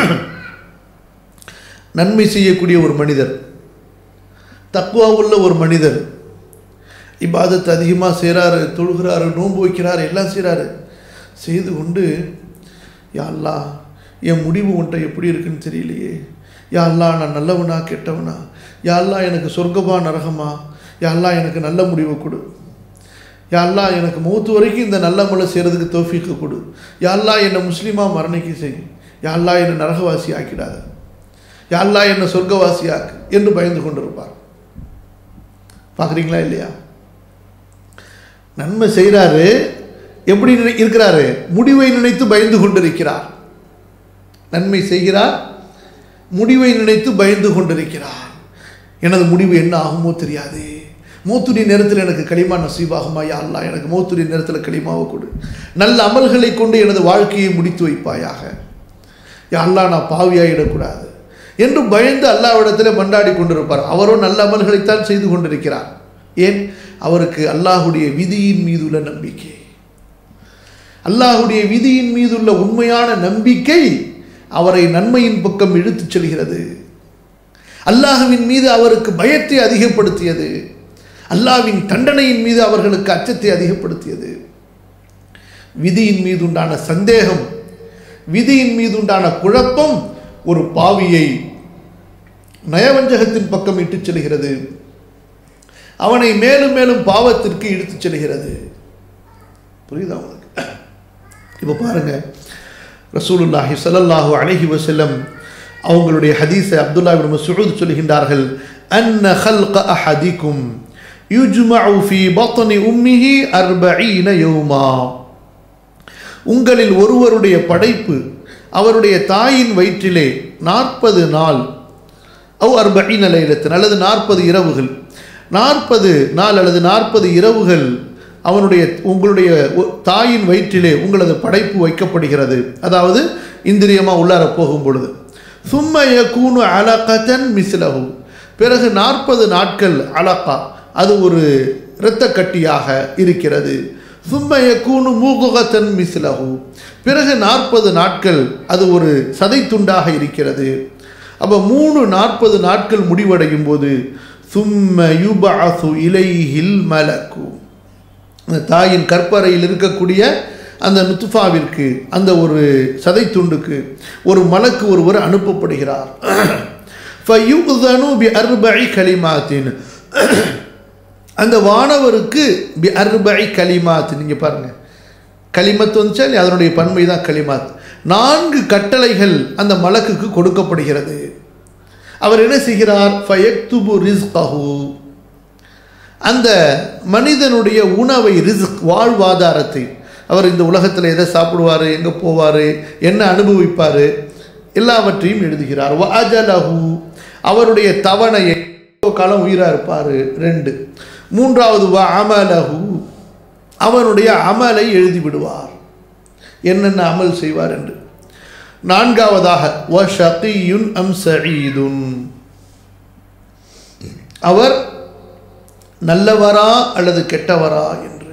நன்மை செய்யக்கூடிய ஒரு மனிதர் தக்குவா உள்ள ஒரு மனிதர் இபாதத்தை அதிகமாக செய்கிறாரு தொழுகிறாரு நோன்பு வைக்கிறாரு எல்லாம் செய்கிறாரு செய்து கொண்டு யாழ்லா என் முடிவு உன்ட்ட எப்படி இருக்குன்னு தெரியலையே யாழ்லா நான் நல்லவனா கெட்டவனா யாழ்லா எனக்கு சொர்க்கமா நரகமா யாழ்லா எனக்கு நல்ல முடிவு கொடு யாழ்லா எனக்கு மூத்து வரைக்கும் இந்த நல்ல மலை செய்கிறதுக்கு தோஃபிக்கு கொடு யாழ்லா என்னை முஸ்லீமாக மரணிக்க செய் யாழ்லா என்னை நரகவாசி ஆக்கிடாத யாழ்லா என்னை சொர்க்கவாசி ஆக்கு என்று பயந்து கொண்டிருப்பார் பார்க்குறீங்களா இல்லையா நன்மை செய்கிறாரு எப்படி நினை- இருக்கிறாரு முடிவை நினைத்து பயந்து கொண்டிருக்கிறார் நன்மை செய்கிறார் முடிவை நினைத்து பயந்து கொண்டிருக்கிறார் எனது முடிவு என்ன ஆகுமோ தெரியாது மூத்துடைய நேரத்தில் எனக்கு களிமா நசீபாகுமா யா அல்லாஹ் எனக்கு மூத்துடைய நேரத்தில் களிமாவை கொடு நல்ல அமல்களை கொண்டு எனது வாழ்க்கையை முடித்து வைப்பாயாக யா அல்லாஹ் நான் பாவியாயிடக்கூடாது என்று பயந்து அல்லாஹ்விடத்தில் மண்டாடி கொண்டிருப்பார் அவரோ நல்ல அமல்களைத்தான் செய்து கொண்டிருக்கிறார் ஏன் அவருக்கு அல்லாஹுடைய விதியின் மீதுள்ள நம்பிக்கை அல்லாஹுடைய விதியின் மீதுள்ள உண்மையான நம்பிக்கை அவரை நன்மையின் பக்கம் இழுத்துச் செல்கிறது அல்லாஹுவின் மீது அவருக்கு பயத்தை அதிகப்படுத்தியது அல்லாஹ்வின் தண்டனையின் மீது அவர்களுக்கு அச்சத்தை அதிகப்படுத்தியது விதியின் மீது உண்டான சந்தேகம் விதியின் மீது உண்டான குழப்பம் ஒரு பாவியை நயவஞ்சகத்தின் பக்கம் இட்டுச் செல்கிறது அவனை மேலும் மேலும் பாவத்திற்கு இழுத்துச் செல்கிறது புரியுதா உங்களுக்கு இப்போ பாருங்க ரசூலுல்லாஹி ஸல்லல்லாஹு அலைஹி வஸல்லம் அவங்களுடைய ஹதீஸை அப்துல்லா இப்னு மஸ்ஊத் சொல்கின்றார்கள் அன்ன خلق احدكم يجمع في بطن امه 40 يوما உங்களில் ஒருவருடைய படைப்பு அவருடைய தாயின் வயிற்றிலே நாற்பது நாள் அவ் அர்பீன லைலத்தின் அல்லது நாற்பது இரவுகள் நாற்பது நாள் அல்லது நாற்பது இரவுகள் அவனுடைய உங்களுடைய ஒ- தாயின் வயிற்றிலே உங்களது படைப்பு வைக்கப்படுகிறது அதாவது இந்திரியமா உள்ளார போகும் பொழுது சும்ம யகூனு அலகத்தன் மிஸ்லஹு பிறகு நாற்பது நாட்கள் அலகா அது ஒரு இரத்த கட்டியாக இருக்கிறது சும்ம யகூனு மூகுகத்தன் மிஸ்லஹு பிறகு நாற்பது நாட்கள் அது ஒரு சதை துண்டாக இருக்கிறது அப்போ மூணு நாற்பது நாட்கள் முடிவடையும் போது சும்ம யுபஅசு இலைஹில் மலக்கு அந்த தாயின் கற்பறையில் இருக்கக்கூடிய அந்த நுத்துஃபாவிற்கு அந்த ஒரு சதை துண்டுக்கு ஒரு மலக்கு ஒருவர் அனுப்பப்படுகிறார் ஃபயுதனு பி அர்பஇ கலிமாத்தின் அந்த வானவருக்கு பி அர்பஇ கலிமாத் நீங்க பாருங்க கலிமத் வந்துச்சா இல்லையா? அதனுடைய பன்மை தான் கலிமாத் நான்கு கட்டளைகள் அந்த மலக்குக்கு கொடுக்கப்படுகிறது அவர் என்ன செய்கிறார் ஃபயக்துபு ரிஸ்கஹு அந்த மனிதனுடைய உணவை ரிஸ்க் வாழ்வாதாரத்தை அவர் இந்த உலகத்தில் எதை சாப்பிடுவார் எங்கே போவார் என்ன அனுபவிப்பார் எல்லாவற்றையும் எழுதுகிறார் வ அஜலஹு அவருடைய தவணையை எவ்வளவு காலம் உயிராக இருப்பார் ரெண்டு மூன்றாவது வ அமலஹு அவனுடைய அமலை எழுதி விடுவார் என்னென்ன அமல் செய்வார் என்று நான்காவதாக வ ஷகியுன் அம் சஈதுன் அவர் நல்லவரா அல்லது கெட்டவரா என்று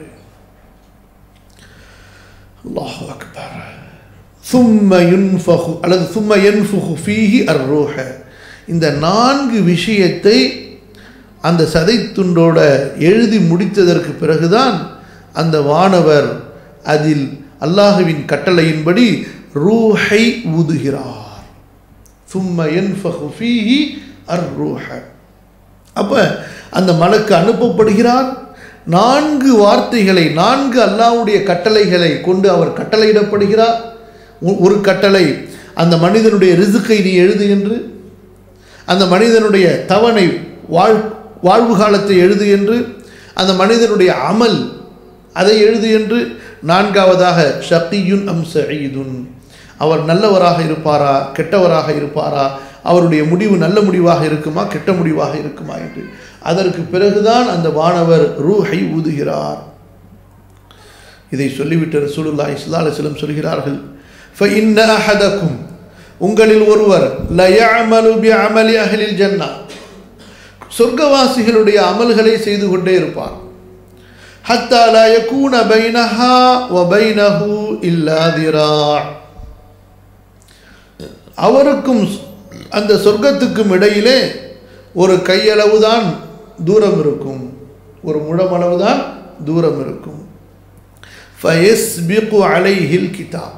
அல்லாஹு அக்பர் சும்ம யுன்ஃபஹு அல்லது சும்ம யன்ஃபுஹு ஃபீஹி அர்ரூஹ இந்த நான்கு விஷயத்தை அந்த சதை துண்டோட எழுதி முடித்ததற்கு பிறகுதான் அந்த வானவர் அதில் அல்லாஹுவின் கட்டளையின்படி ரூஹை ஊதுகிறார் சும்ம யன்ஃபஹு ஃபீஹி அர்ரூஹ அப்போ அந்த மலக்கு அனுப்பப்படுகிறார் நான்கு வார்த்தைகளை நான்கு அல்லாஹ்வுடைய கட்டளைகளை கொண்டு அவர் கட்டளையிடப்படுகிறார் ஒ- ஒரு கட்டளை அந்த மனிதனுடைய ரிசுக்கை நீ எழுது என்று அந்த மனிதனுடைய தவணை வாழ் வாழ்வு காலத்தை எழுது என்று அந்த மனிதனுடைய அமல் அதை எழுது என்று நான்காவதாக ஷக்கியுன் அம் சயீதுன் அவர் நல்லவராக இருப்பாரா கெட்டவராக இருப்பாரா அவருடைய முடிவு நல்ல முடிவாக இருக்குமா கெட்ட முடிவாக இருக்குமா என்று அதற்கு பிறகுதான் அந்த வானவர் ரூஹை ஊதுகிறார் இதை சொல்லிவிட்டு ரசூலுல்லாஹி ஸல்லல்லாஹு அலைஹி வஸல்லம் சொல்கிறார்கள் فإن أحدكم உங்களில் ஒருவர் ليعمل بعمل أهل الجنة சொர்க்கவாசிகளுடைய அமல்களை செய்து கொண்டே இருப்பார் حتى لا يكون بينها وبينه إلا ذراع அவருக்கும் அந்த சொர்க்கத்துக்கும் இடையிலே ஒரு கையளவு தான் தூரம் இருக்கும் ஒரு முழமளவு தான் தூரம் இருக்கும் ஃபயஸ்பிகு அலைஹில் கிதாப்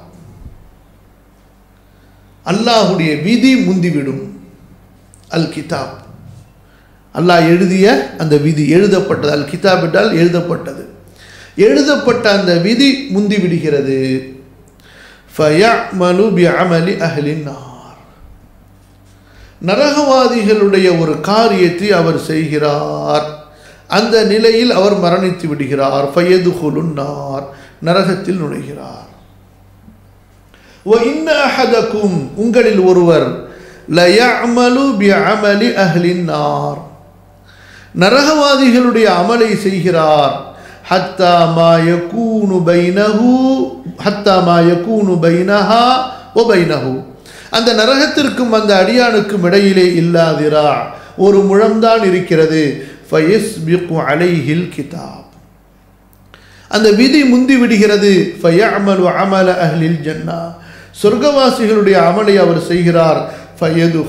அல்லாஹுடைய விதி முந்திவிடும் அல் கிதாப் அல்லாஹ் எழுதிய அந்த விதி எழுதப்பட்டது அல் கிதாப் என்றால் எழுதப்பட்டது எழுதப்பட்ட அந்த விதி முந்தி விடுகிறது ஃபயஅமலு பிஅமலி அஹ்லின் நார் நரகவாதிகளுடைய ஒரு காரியத்தை அவர் செய்கிறார் அந்த நிலையில் அவர் மரணித்து விடுகிறார் ஃபயது நார் நரகத்தில் நுழைகிறார் وَإِنَّ أَحَدَكُمْ உங்களில் ஒருவர் لَيَعْمَلُ بِعَمَلِ أَهْلِ النَّارِ நரகவாதிகளுடைய அமலை செய்கிறார் ஹத்தா மா யகூனு பைனஹு ஹத்தா மா யகூனு பைனஹா ஒ பைனஹு அந்த நரகத்திற்கும் அந்த அடியானுக்கும் இடையிலே இல்லாதிரா ஒரு முழம்தான் இருக்கிறது ஃபயஸ்பிகு அலைஹில் கிதாப் அந்த விதி முந்தி விடுகிறது ஃபயஅமலு அமல அஹ்லில் ஜன்னா சொர்க்கவாசிகளுடைய அமலை அவர் செய்கிறார் ஃபயது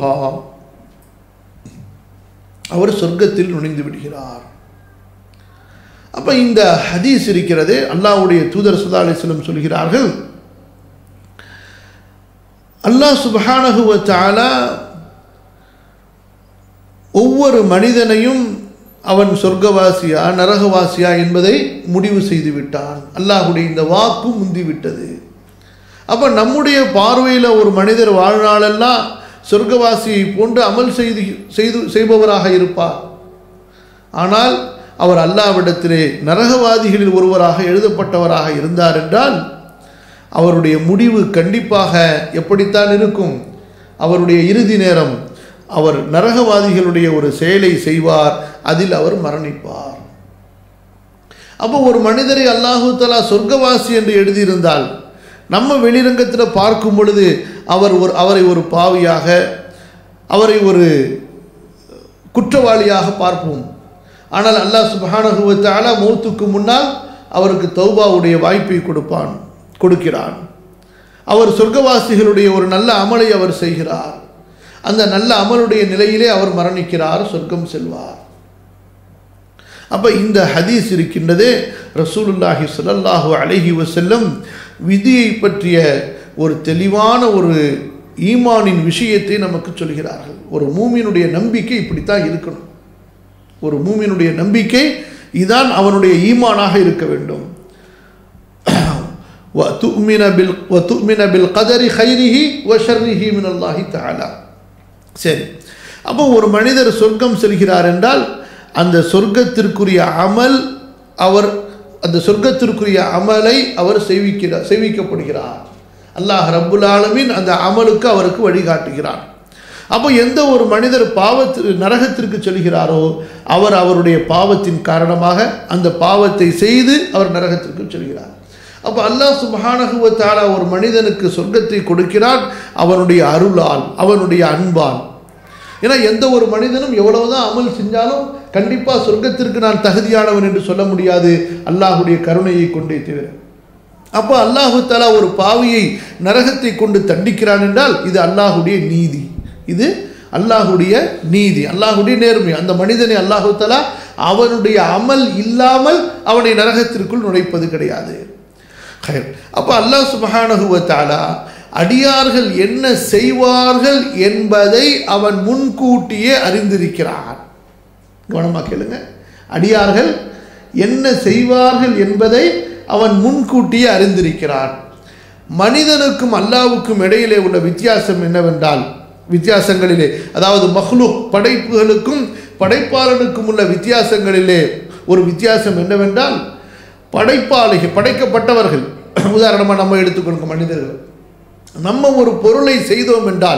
அவர் சொர்க்கத்தில் நுழைந்து விடுகிறார் அப்ப இந்த ஹதீஸ் இருக்கிறது அல்லாஹ்வுடைய தூதர் சுல்லா அலிஸ்லம் சொல்கிறார்கள் அல்லாஹ் சுபஹானஹு வ தஆலா ஒவ்வொரு மனிதனையும் அவன் சொர்க்கவாசியா நரகவாசியா என்பதை முடிவு செய்து விட்டான் அல்லாஹுடைய இந்த வாக்கு முந்திவிட்டது அப்போ நம்முடைய பார்வையில் ஒரு மனிதர் வாழ்நாளெல்லாம் சொர்க்கவாசியை போன்று அமல் செய்து செய்து செய்பவராக இருப்பார் ஆனால் அவர் அல்லாவிடத்திலே நரகவாதிகளில் ஒருவராக எழுதப்பட்டவராக இருந்தார் என்றால் அவருடைய முடிவு கண்டிப்பாக எப்படித்தான் இருக்கும் அவருடைய இறுதி நேரம் அவர் நரகவாதிகளுடைய ஒரு செயலை செய்வார் அதில் அவர் மரணிப்பார் அப்போ ஒரு மனிதரை அல்லாஹு தலா சொர்க்கவாசி என்று எழுதியிருந்தால் நம்ம வெளிரங்கத்தில் பார்க்கும் பொழுது அவர் ஒரு அவரை ஒரு பாவியாக அவரை ஒரு குற்றவாளியாக பார்ப்போம் ஆனால் அல்லாஹ் சுபஹானகுவத்தால மௌத்துக்கு முன்னால் அவருக்கு தௌபாவுடைய வாய்ப்பை கொடுப்பான் கொடுக்கிறான் அவர் சொர்க்கவாசிகளுடைய ஒரு நல்ல அமலை அவர் செய்கிறார் அந்த நல்ல அமலுடைய நிலையிலே அவர் மரணிக்கிறார் சொர்க்கம் செல்வார் அப்போ இந்த ஹதீஸ் இருக்கின்றதே ரசூலுல்லாஹி ஸல்லல்லாஹு அலைஹி வஸல்லம் விதியை பற்றிய ஒரு தெளிவான ஒரு ஈமானின் விஷயத்தை நமக்கு சொல்கிறார்கள் ஒரு மூமியினுடைய நம்பிக்கை இப்படித்தான் இருக்கணும் ஒரு மூமியினுடைய நம்பிக்கை இதான் அவனுடைய ஈமானாக இருக்க வேண்டும் وتؤمن بال وتؤمن بالقدر خيره وشره من الله تعالى சரி அப்போ ஒரு மனிதர் சொர்க்கம் செல்கிறார் என்றால் அந்த சொர்க்கத்திற்குரிய அமல் அவர் அந்த சொர்க்கத்திற்குரிய அமலை அவர் செய்விக்கிறார் செய்விக்கப்படுகிறார் அல்லாஹ் ரப்புல் ஆலமீன் அந்த அமலுக்கு அவருக்கு வழிகாட்டுகிறார் அப்போ எந்த ஒரு மனிதர் பாவத்து நரகத்திற்கு செல்கிறாரோ அவர் அவருடைய பாவத்தின் காரணமாக அந்த பாவத்தை செய்து அவர் நரகத்திற்கு செல்கிறார் அப்போ அல்லாஹ் சுபஹானகுவத்தால ஒரு மனிதனுக்கு சொர்க்கத்தை கொடுக்கிறான் அவனுடைய அருளால் அவனுடைய அன்பால் ஏன்னா எந்த ஒரு மனிதனும் எவ்வளவுதான் அமல் செஞ்சாலும் கண்டிப்பாக சொர்க்கத்திற்கு நான் தகுதியானவன் என்று சொல்ல முடியாது அல்லாஹுடைய கருணையை கொண்டே தவிர அப்போ அல்லாஹு தாலா ஒரு பாவியை நரகத்தை கொண்டு தண்டிக்கிறான் என்றால் இது அல்லாஹுடைய நீதி இது அல்லாஹுடைய நீதி அல்லாஹுடைய நேர்மை அந்த மனிதனை அல்லாஹு தாலா அவனுடைய அமல் இல்லாமல் அவனை நரகத்திற்குள் நுழைப்பது கிடையாது அப்போ அல்லாஹ் சுபஹானகுவத்தாலா அடியார்கள் என்ன செய்வார்கள் என்பதை அவன் முன்கூட்டியே அறிந்திருக்கிறான் கவனமாக கேளுங்க அடியார்கள் என்ன செய்வார்கள் என்பதை அவன் முன்கூட்டியே அறிந்திருக்கிறான் மனிதனுக்கும் அல்லாவுக்கும் இடையிலே உள்ள வித்தியாசம் என்னவென்றால் வித்தியாசங்களிலே அதாவது மஹ்லுக் படைப்புகளுக்கும் படைப்பாளனுக்கும் உள்ள வித்தியாசங்களிலே ஒரு வித்தியாசம் என்னவென்றால் படைப்பாளிகள் படைக்கப்பட்டவர்கள் உதாரணமாக நம்ம எடுத்துக்கொள்ளுங்க மனிதர்கள் நம்ம ஒரு பொருளை செய்தோம் என்றால்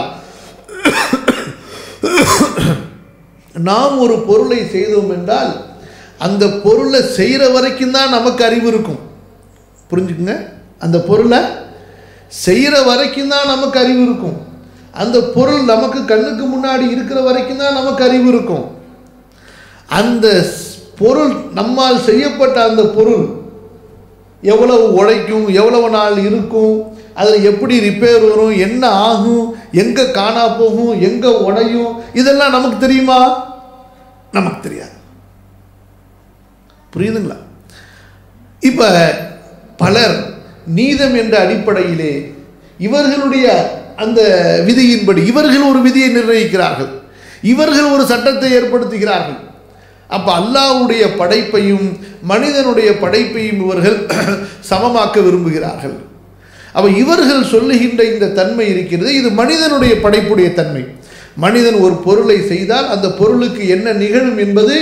நாம் ஒரு பொருளை செய்தோம் என்றால் அந்த பொருளை செய்கிற வரைக்கும் தான் நமக்கு அறிவு இருக்கும் புரிஞ்சுக்குங்க அந்த பொருளை செய்கிற வரைக்கும் தான் நமக்கு அறிவு இருக்கும் அந்த பொருள் நமக்கு கண்ணுக்கு முன்னாடி இருக்கிற வரைக்கும் தான் நமக்கு அறிவு இருக்கும் அந்த பொருள் நம்மால் செய்யப்பட்ட அந்த பொருள் எவ்வளவு உழைக்கும் எவ்வளவு நாள் இருக்கும் அதில் எப்படி ரிப்பேர் வரும் என்ன ஆகும் எங்கே காணா போகும் எங்கே உடையும் இதெல்லாம் நமக்கு தெரியுமா நமக்கு தெரியாது புரியுதுங்களா இப்போ பலர் நீதம் என்ற அடிப்படையிலே இவர்களுடைய அந்த விதியின்படி இவர்கள் ஒரு விதியை நிர்ணயிக்கிறார்கள் இவர்கள் ஒரு சட்டத்தை ஏற்படுத்துகிறார்கள் அப்போ அல்லாவுடைய படைப்பையும் மனிதனுடைய படைப்பையும் இவர்கள் சமமாக்க விரும்புகிறார்கள் அப்போ இவர்கள் சொல்லுகின்ற இந்த தன்மை இருக்கிறது இது மனிதனுடைய படைப்புடைய தன்மை மனிதன் ஒரு பொருளை செய்தால் அந்த பொருளுக்கு என்ன நிகழும் என்பதை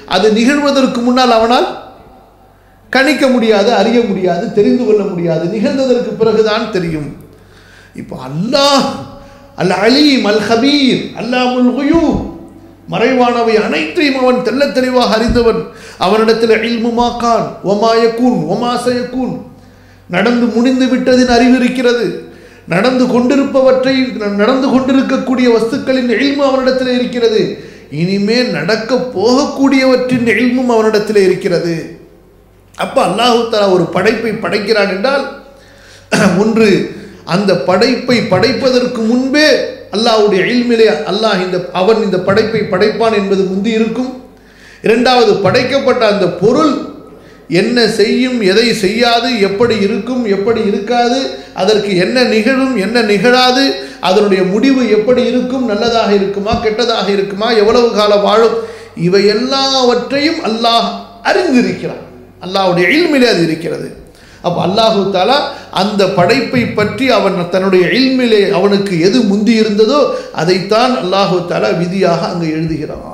அது நிகழ்வதற்கு முன்னால் அவனால் கணிக்க முடியாது அறிய முடியாது தெரிந்து கொள்ள முடியாது நிகழ்ந்ததற்கு பிறகுதான் தெரியும் இப்போ அல்லாஹ் அல் அலீம் அல் ஹபீர் அல்லாமுல் குயூப் மறைவானவை அனைத்தையும் அவன் தெள்ளத் தெளிவாக அறிந்தவன் அவனிடத்தில் இல்முமாக்கான் ஒமாயக்கூன் ஒமாசயக்கூன் நடந்து முடிந்து விட்டதின் அறிவு இருக்கிறது நடந்து கொண்டிருப்பவற்றை நடந்து கொண்டிருக்கக்கூடிய வஸ்துக்களின் எழில்மு அவனிடத்தில் இருக்கிறது இனிமேல் நடக்க போகக்கூடியவற்றின் எழில்மும் அவனிடத்தில் இருக்கிறது அப்ப அல்லாஹு தஆலா ஒரு படைப்பை படைக்கிறான் என்றால் ஒன்று அந்த படைப்பை படைப்பதற்கு முன்பே அல்லாஹ்வுடைய இல்மிலே அல்லாஹ் இந்த அவன் இந்த படைப்பை படைப்பான் என்பது முந்தி இருக்கும் இரண்டாவது படைக்கப்பட்ட அந்த பொருள் என்ன செய்யும் எதை செய்யாது எப்படி இருக்கும் எப்படி இருக்காது அதற்கு என்ன நிகழும் என்ன நிகழாது அதனுடைய முடிவு எப்படி இருக்கும் நல்லதாக இருக்குமா கெட்டதாக இருக்குமா எவ்வளவு காலம் வாழும் இவை எல்லாவற்றையும் அல்லாஹ் அறிந்திருக்கிறான் அல்லாஹ்வுடைய இல்மிலே அது இருக்கிறது அப்போ அல்லாஹு தாலா அந்த படைப்பை பற்றி அவன் தன்னுடைய இல்மிலே அவனுக்கு எது முந்தி இருந்ததோ அதைத்தான் அல்லாஹு தாலா விதியாக அங்கே எழுதுகிறான்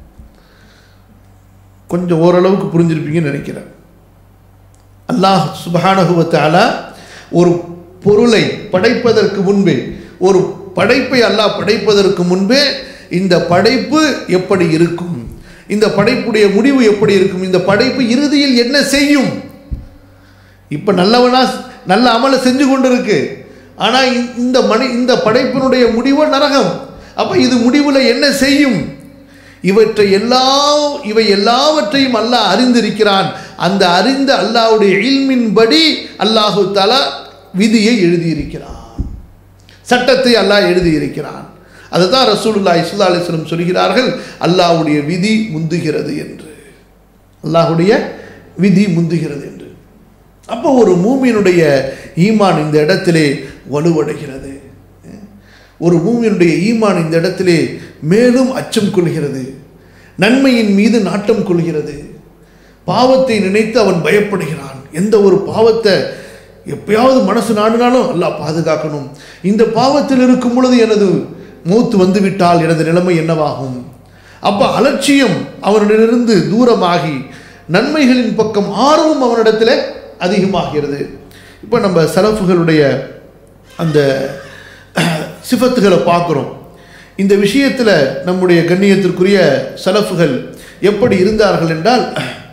கொஞ்சம் ஓரளவுக்கு புரிஞ்சிருப்பீங்கன்னு நினைக்கிறேன் அல்லாஹ் சுபஹானஹுவ தஆலா ஒரு பொருளை படைப்பதற்கு முன்பே ஒரு படைப்பை அல்லாஹ் படைப்பதற்கு முன்பே இந்த படைப்பு எப்படி இருக்கும் இந்த படைப்புடைய முடிவு எப்படி இருக்கும் இந்த படைப்பு இறுதியில் என்ன செய்யும் இப்போ நல்லவனா நல்ல அமலை செஞ்சு கொண்டு இருக்கு ஆனால் இந்த மனி இந்த படைப்பினுடைய முடிவு நரகம் அப்போ இது முடிவில் என்ன செய்யும் இவற்றை எல்லா இவை எல்லாவற்றையும் அல்லாஹ் அறிந்திருக்கிறான் அந்த அறிந்த அல்லாஹ்வுடைய இல்மின்படி அல்லாஹு தலா விதியை எழுதியிருக்கிறான் சட்டத்தை அல்லாஹ் எழுதியிருக்கிறான் அதுதான் ரசூலுல்லா இஸ்லா அலிஸ்லம் சொல்கிறார்கள் அல்லாஹ்வுடைய விதி முந்துகிறது என்று அல்லாஹ்வுடைய விதி முந்துகிறது என்று அப்போ ஒரு மூமியினுடைய ஈமான் இந்த இடத்திலே வலுவடைகிறது ஒரு மூமியினுடைய ஈமான் இந்த இடத்திலே மேலும் அச்சம் கொள்கிறது நன்மையின் மீது நாட்டம் கொள்கிறது பாவத்தை நினைத்து அவன் பயப்படுகிறான் எந்த ஒரு பாவத்தை எப்பயாவது மனசு நாடினாலும் அல்லாஹ் பாதுகாக்கணும் இந்த பாவத்தில் இருக்கும் பொழுது எனது மூத்து வந்துவிட்டால் எனது நிலைமை என்னவாகும் அப்போ அலட்சியம் அவனிடமிருந்து தூரமாகி நன்மைகளின் பக்கம் ஆர்வம் அவனிடத்தில் அதிகமாகிறது இப்போ நம்ம சலஃபுகளுடைய அந்த சிஃபத்துகளை பார்க்குறோம் இந்த விஷயத்தில் நம்முடைய கண்ணியத்திற்குரிய சலஃபுகள் எப்படி இருந்தார்கள் என்றால்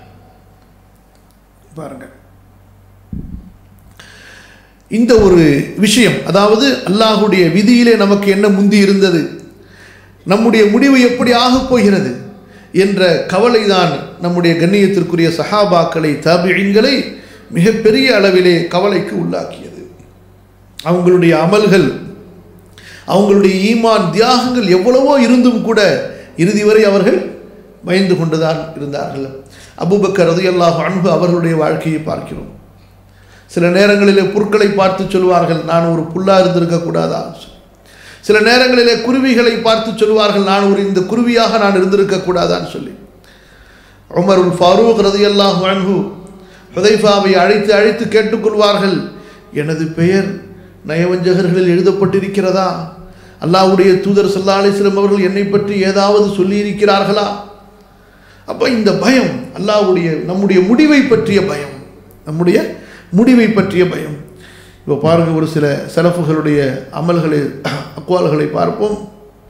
பாருங்க இந்த ஒரு விஷயம் அதாவது அல்லாஹுடைய விதியிலே நமக்கு என்ன முந்தி இருந்தது நம்முடைய முடிவு எப்படி ஆகப் போகிறது என்ற கவலைதான் நம்முடைய கண்ணியத்திற்குரிய சஹாபாக்களை தாபியங்களை மிகப்பெரிய அளவிலே கவலைக்கு உள்ளாக்கியது அவங்களுடைய அமல்கள் அவங்களுடைய ஈமான் தியாகங்கள் எவ்வளவோ இருந்தும் கூட இறுதி வரை அவர்கள் பயந்து கொண்டுதான் இருந்தார்கள் அபுபக்கர் ரதியல்லாஹு அன்பு அவர்களுடைய வாழ்க்கையை பார்க்கிறோம் சில நேரங்களிலே புற்களை பார்த்து சொல்வார்கள் நான் ஒரு புல்லா இருந்திருக்கக்கூடாதா சில நேரங்களிலே குருவிகளை பார்த்து சொல்வார்கள் நான் ஒரு இந்த குருவியாக நான் இருந்திருக்கக்கூடாதான்னு சொல்லி உமர் உல் ஃபாரூக் ரதியல்லாஹு அன்பு ஹுதைஃபாவை அழைத்து அழைத்து கேட்டுக்கொள்வார்கள் எனது பெயர் நயவஞ்சகர்களில் எழுதப்பட்டிருக்கிறதா அல்லாஹ்வுடைய தூதர் சல்லா அலிஸ்லம் அவர்கள் என்னை பற்றி ஏதாவது சொல்லியிருக்கிறார்களா அப்போ இந்த பயம் அல்லாஹ்வுடைய நம்முடைய முடிவை பற்றிய பயம் நம்முடைய முடிவை பற்றிய பயம் இப்போ பாருங்க ஒரு சில செலஃபுகளுடைய அமல்களை அக்வால்களை பார்ப்போம்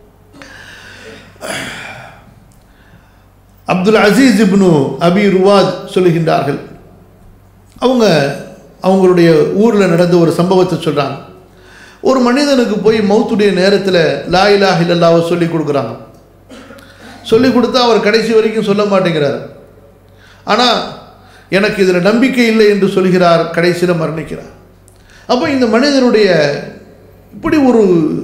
அப்துல் அசீஸ் இப்னு அபி ருவாத் சொல்லுகின்றார்கள் அவங்க அவங்களுடைய ஊரில் நடந்த ஒரு சம்பவத்தை சொல்கிறாங்க ஒரு மனிதனுக்கு போய் மௌத்துடைய நேரத்தில் லா இலாஹ இல்லல்லாவை சொல்லி கொடுக்குறாங்க சொல்லி கொடுத்தா அவர் கடைசி வரைக்கும் சொல்ல மாட்டேங்கிறார் ஆனால் எனக்கு இதில் நம்பிக்கை இல்லை என்று சொல்கிறார் கடைசியில் மரணிக்கிறார் அப்போ இந்த மனிதனுடைய இப்படி ஒரு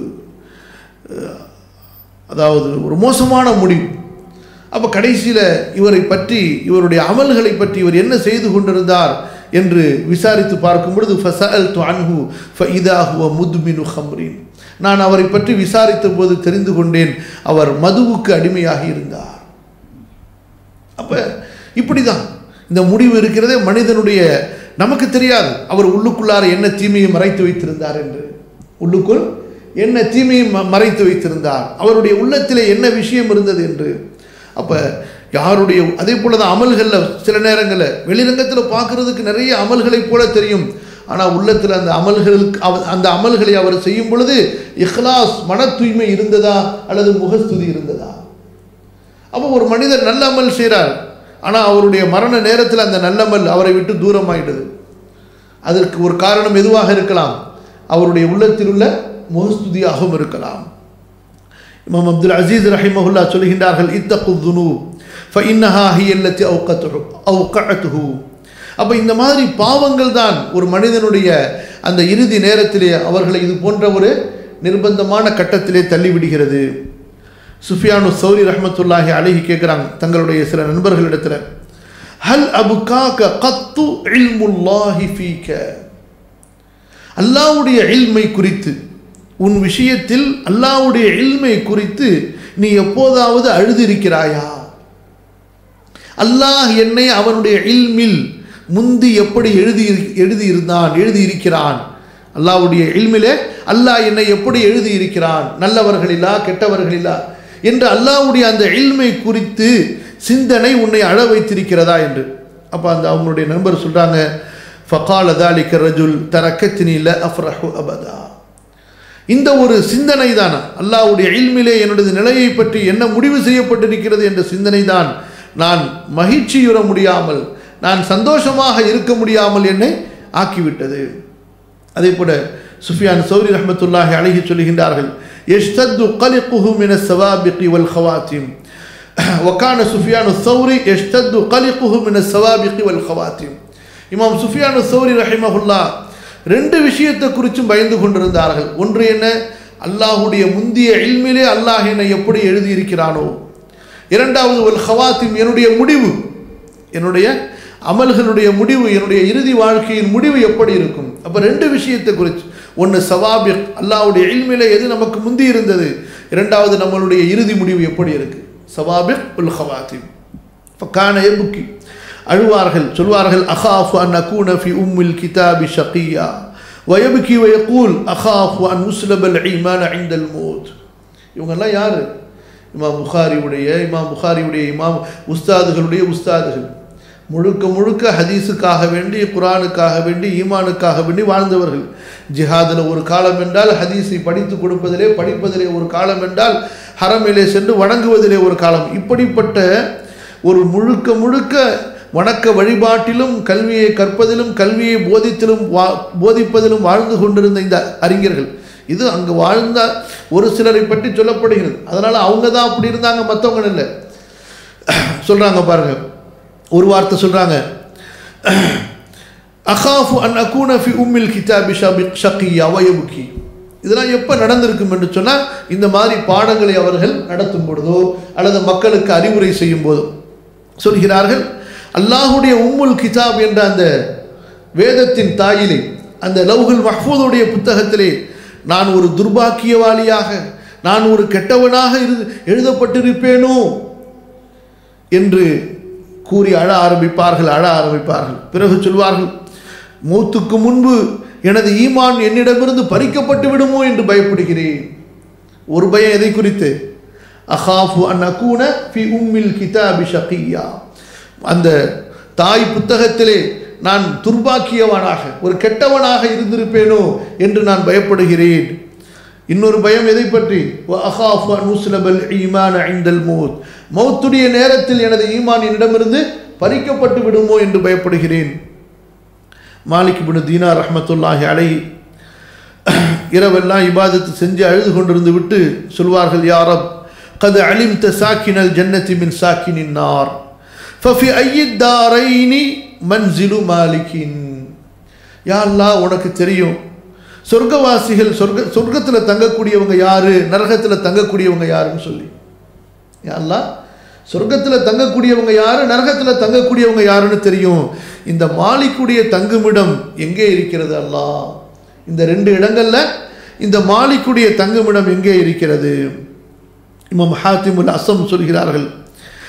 அதாவது ஒரு மோசமான முடிவு அப்போ கடைசியில் இவரை பற்றி இவருடைய அமல்களை பற்றி இவர் என்ன செய்து கொண்டிருந்தார் என்று விசாரித்து பார்க்கும் பொழுது ஃபசல் அன்ஹு ஃபஇதாஹுவ முத்மினு ஹம்ரின் நான் அவரை பற்றி விசாரித்த போது தெரிந்து கொண்டேன் அவர் மதுவுக்கு அடிமையாக இருந்தார் அப்போ இப்படி தான் இந்த முடிவு இருக்கிறதே மனிதனுடைய நமக்கு தெரியாது அவர் உள்ளுக்குள்ளார என்ன தீமையை மறைத்து வைத்திருந்தார் என்று உள்ளுக்குள் என்ன தீமையை மறைத்து வைத்திருந்தார் அவருடைய உள்ளத்திலே என்ன விஷயம் இருந்தது என்று அப்போ யாருடைய அதே போல தான் அமல்களில் சில நேரங்களில் வெளிரங்கத்தில் பார்க்கறதுக்கு நிறைய அமல்களைப் போல தெரியும் ஆனால் உள்ளத்தில் அந்த அமல்களுக்கு அவ- அந்த அமல்களை அவர் செய்யும் பொழுது இஹ்லாஸ் மன தூய்மை இருந்ததா அல்லது முகஸ்துதி இருந்ததா அப்போ ஒரு மனிதர் நல்ல அமல் செய்கிறார் ஆனால் அவருடைய மரண நேரத்தில் அந்த நல்லமல் அவரை விட்டு தூரமாயிடுது அதற்கு ஒரு காரணம் எதுவாக இருக்கலாம் அவருடைய உள்ளத்தில் உள்ள முகஸ்துதியாகவும் இருக்கலாம் இமாம் அப்துல் அசீஸ் ரஹிமஹுல்லா சொல்கின்றார்கள் இத்தகு துனு ஃபஇன்னஹா ஹியல்லத்தி அவுகத்துஹு அவுகஅத்துஹு அப்போ இந்த மாதிரி பாவங்கள் தான் ஒரு மனிதனுடைய அந்த இறுதி நேரத்திலே அவர்களை இது போன்ற ஒரு நிர்பந்தமான கட்டத்திலே தள்ளிவிடுகிறது சுஃபியானு சௌரி ரஹ்மத்துல்லாஹி அலைஹி கேட்குறாங்க தங்களுடைய சில நண்பர்களிடத்தில் ஹல் அபுகாக கத்து இல்முல்லாஹி ஃபீக அல்லாவுடைய இல்மை குறித்து உன் விஷயத்தில் அல்லாவுடைய இல்மை குறித்து நீ எப்போதாவது அழுதிருக்கிறாயா அல்லாஹ் என்னை அவனுடைய இல்மில் முந்தி எப்படி எழுதி எழுதியிருந்தான் எழுதியிருக்கிறான் அல்லாஹ்வுடைய இல்மிலே அல்லாஹ் என்னை எப்படி எழுதியிருக்கிறான் நல்லவர்களிலா கெட்டவர்களிலா என்று அல்லாஹ்வுடைய அந்த இல்மை குறித்து சிந்தனை உன்னை அழ வைத்திருக்கிறதா என்று அப்போ அந்த அவங்களுடைய நண்பர் சொல்றாங்க ஃபகால தாலிக்க ரஜுல் தரக்கத்தினி ல அஃப்ரஹு அபதா இந்த ஒரு சிந்தனை தான் அல்லாஹ்வுடைய இல்மிலே என்னுடைய நிலையை பற்றி என்ன முடிவு செய்யப்பட்டிருக்கிறது என்ற சிந்தனை தான் நான் மகிழ்ச்சியுற முடியாமல் நான் சந்தோஷமாக இருக்க முடியாமல் என்னை ஆக்கிவிட்டது அதே போல சுஃபியான் சௌரி ரஹமத்துல்லாஹி அழகி சொல்லுகின்றார்கள் எஷ்தத்து கலிக்குஹு மின சவாபிகி வல் ஹவாத்திம் وكان سفيان الثوري يشتد قلقه من السوابق والخواتم இமாம் சுஃபியானு சௌரி ரஹிமஹுல்லா ரெண்டு விஷயத்தை குறித்தும் பயந்து கொண்டிருந்தார்கள் ஒன்று என்ன அல்லாஹுடைய முந்திய இல்மிலே அல்லாஹ் என்னை எப்படி எழுதியிருக்கிறானோ இரண்டாவது ஒரு ஹவாத்திம் என்னுடைய முடிவு என்னுடைய அமல்களுடைய முடிவு என்னுடைய இறுதி வாழ்க்கையின் முடிவு எப்படி இருக்கும் அப்போ ரெண்டு விஷயத்தை குறித்து ஒன்று சவாபிக் அல்லாஹ்வுடைய இல்மிலே எது நமக்கு முந்தி இருந்தது இரண்டாவது நம்மளுடைய இறுதி முடிவு எப்படி இருக்கு சவாபிக் உல் ஹவாத்திம் ஃபக்கான எபுக்கி அழுவார்கள் சொல்வார்கள் அஹாஃபு அன் அகூன ஃபி உம்மில் கிதாபி ஷகியா வயபுக்கி வயகூல் அஹாஃபு அன் முஸ்லபல் ஈமான ஐந்தல் மோத் இவங்கெல்லாம் யார் இமாம் புகாரியுடைய இமாம் புகாரியுடைய இமாம் உஸ்தாதுகளுடைய உஸ்தாதுகள் முழுக்க முழுக்க ஹதீஸுக்காக வேண்டி குரானுக்காக வேண்டி ஈமானுக்காக வேண்டி வாழ்ந்தவர்கள் ஜிஹாதில் ஒரு காலம் என்றால் ஹதீஸை படித்து கொடுப்பதிலே படிப்பதிலே ஒரு காலம் என்றால் ஹரமிலே சென்று வணங்குவதிலே ஒரு காலம் இப்படிப்பட்ட ஒரு முழுக்க முழுக்க வணக்க வழிபாட்டிலும் கல்வியை கற்பதிலும் கல்வியை போதித்திலும் வா போதிப்பதிலும் வாழ்ந்து கொண்டிருந்த இந்த அறிஞர்கள் இது அங்கு வாழ்ந்த ஒரு சிலரை பற்றி சொல்லப்படுகிறது அதனால் அவங்க தான் அப்படி இருந்தாங்க மற்றவங்க இல்லை சொல்கிறாங்க பாருங்க ஒரு வார்த்தை சொல்கிறாங்க அகாஃபு அன் அகூன ஃபி உம்மில் கிதாபி ஷபி ஷக்கியா வயபுக்கி இதெல்லாம் எப்போ நடந்திருக்கும் என்று சொன்னால் இந்த மாதிரி பாடங்களை அவர்கள் நடத்தும் பொழுதோ அல்லது மக்களுக்கு அறிவுரை செய்யும் போதோ சொல்கிறார்கள் அல்லாஹுடைய உம்முல் கிதாப் என்ற அந்த வேதத்தின் தாயிலே அந்த லவ்ஹுல் மஹ்பூதுடைய புத்தகத்திலே நான் ஒரு துர்பாக்கியவாளியாக நான் ஒரு கெட்டவனாக இரு எழுதப்பட்டிருப்பேனோ என்று கூறி அழ ஆரம்பிப்பார்கள் அழ ஆரம்பிப்பார்கள் பிறகு சொல்வார்கள் மூத்துக்கு முன்பு எனது ஈமான் என்னிடமிருந்து பறிக்கப்பட்டு விடுமோ என்று பயப்படுகிறேன் ஒரு பயம் எதை குறித்து அஹாஃபு அன் அகூன ஃபி உம்மில் கிதாபி ஷகியா அந்த தாய் புத்தகத்திலே நான் துர்பாக்கியவனாக ஒரு கெட்டவனாக இருந்திருப்பேனோ என்று நான் பயப்படுகிறேன் இன்னொரு பயம் எதை பற்றி அஹாஃபு அன் முஸ்லபல் ஈமான் ஐந்தல் மௌத் மௌத்துடைய நேரத்தில் எனது ஈமான் என்னிடமிருந்து பறிக்கப்பட்டு விடுமோ என்று பயப்படுகிறேன் மாலிக் பின் தீனா ரஹமத்துல்லாஹி அலை இரவெல்லாம் இபாதத்து செஞ்சு அழுது கொண்டிருந்து விட்டு சொல்வார்கள் யாரப் கது அலிம் த சாக்கினல் ஜன்னத்தி மின் சாக்கினின் நார் ஃபஃபி ஐயித் தாரைனி மன்சிலு மாலிக்கின் யாரெல்லாம் உனக்கு தெரியும் சொர்க்கவாசிகள் சொர்க்க சொர்க்கத்தில் தங்கக்கூடியவங்க யாரு நரகத்தில் தங்கக்கூடியவங்க யாருன்னு சொல்லி யாரெல்லாம் சொர்க்கத்தில் தங்கக்கூடியவங்க யாரு நரகத்தில் தங்கக்கூடியவங்க யாருன்னு தெரியும் இந்த மாலிக்குடைய தங்குமிடம் எங்கே இருக்கிறது அல்லா இந்த ரெண்டு இடங்கள்ல இந்த மாலிக்குடைய தங்குமிடம் எங்கே இருக்கிறது இமாம் ஹாத்திமுல் அசம் சொல்கிறார்கள்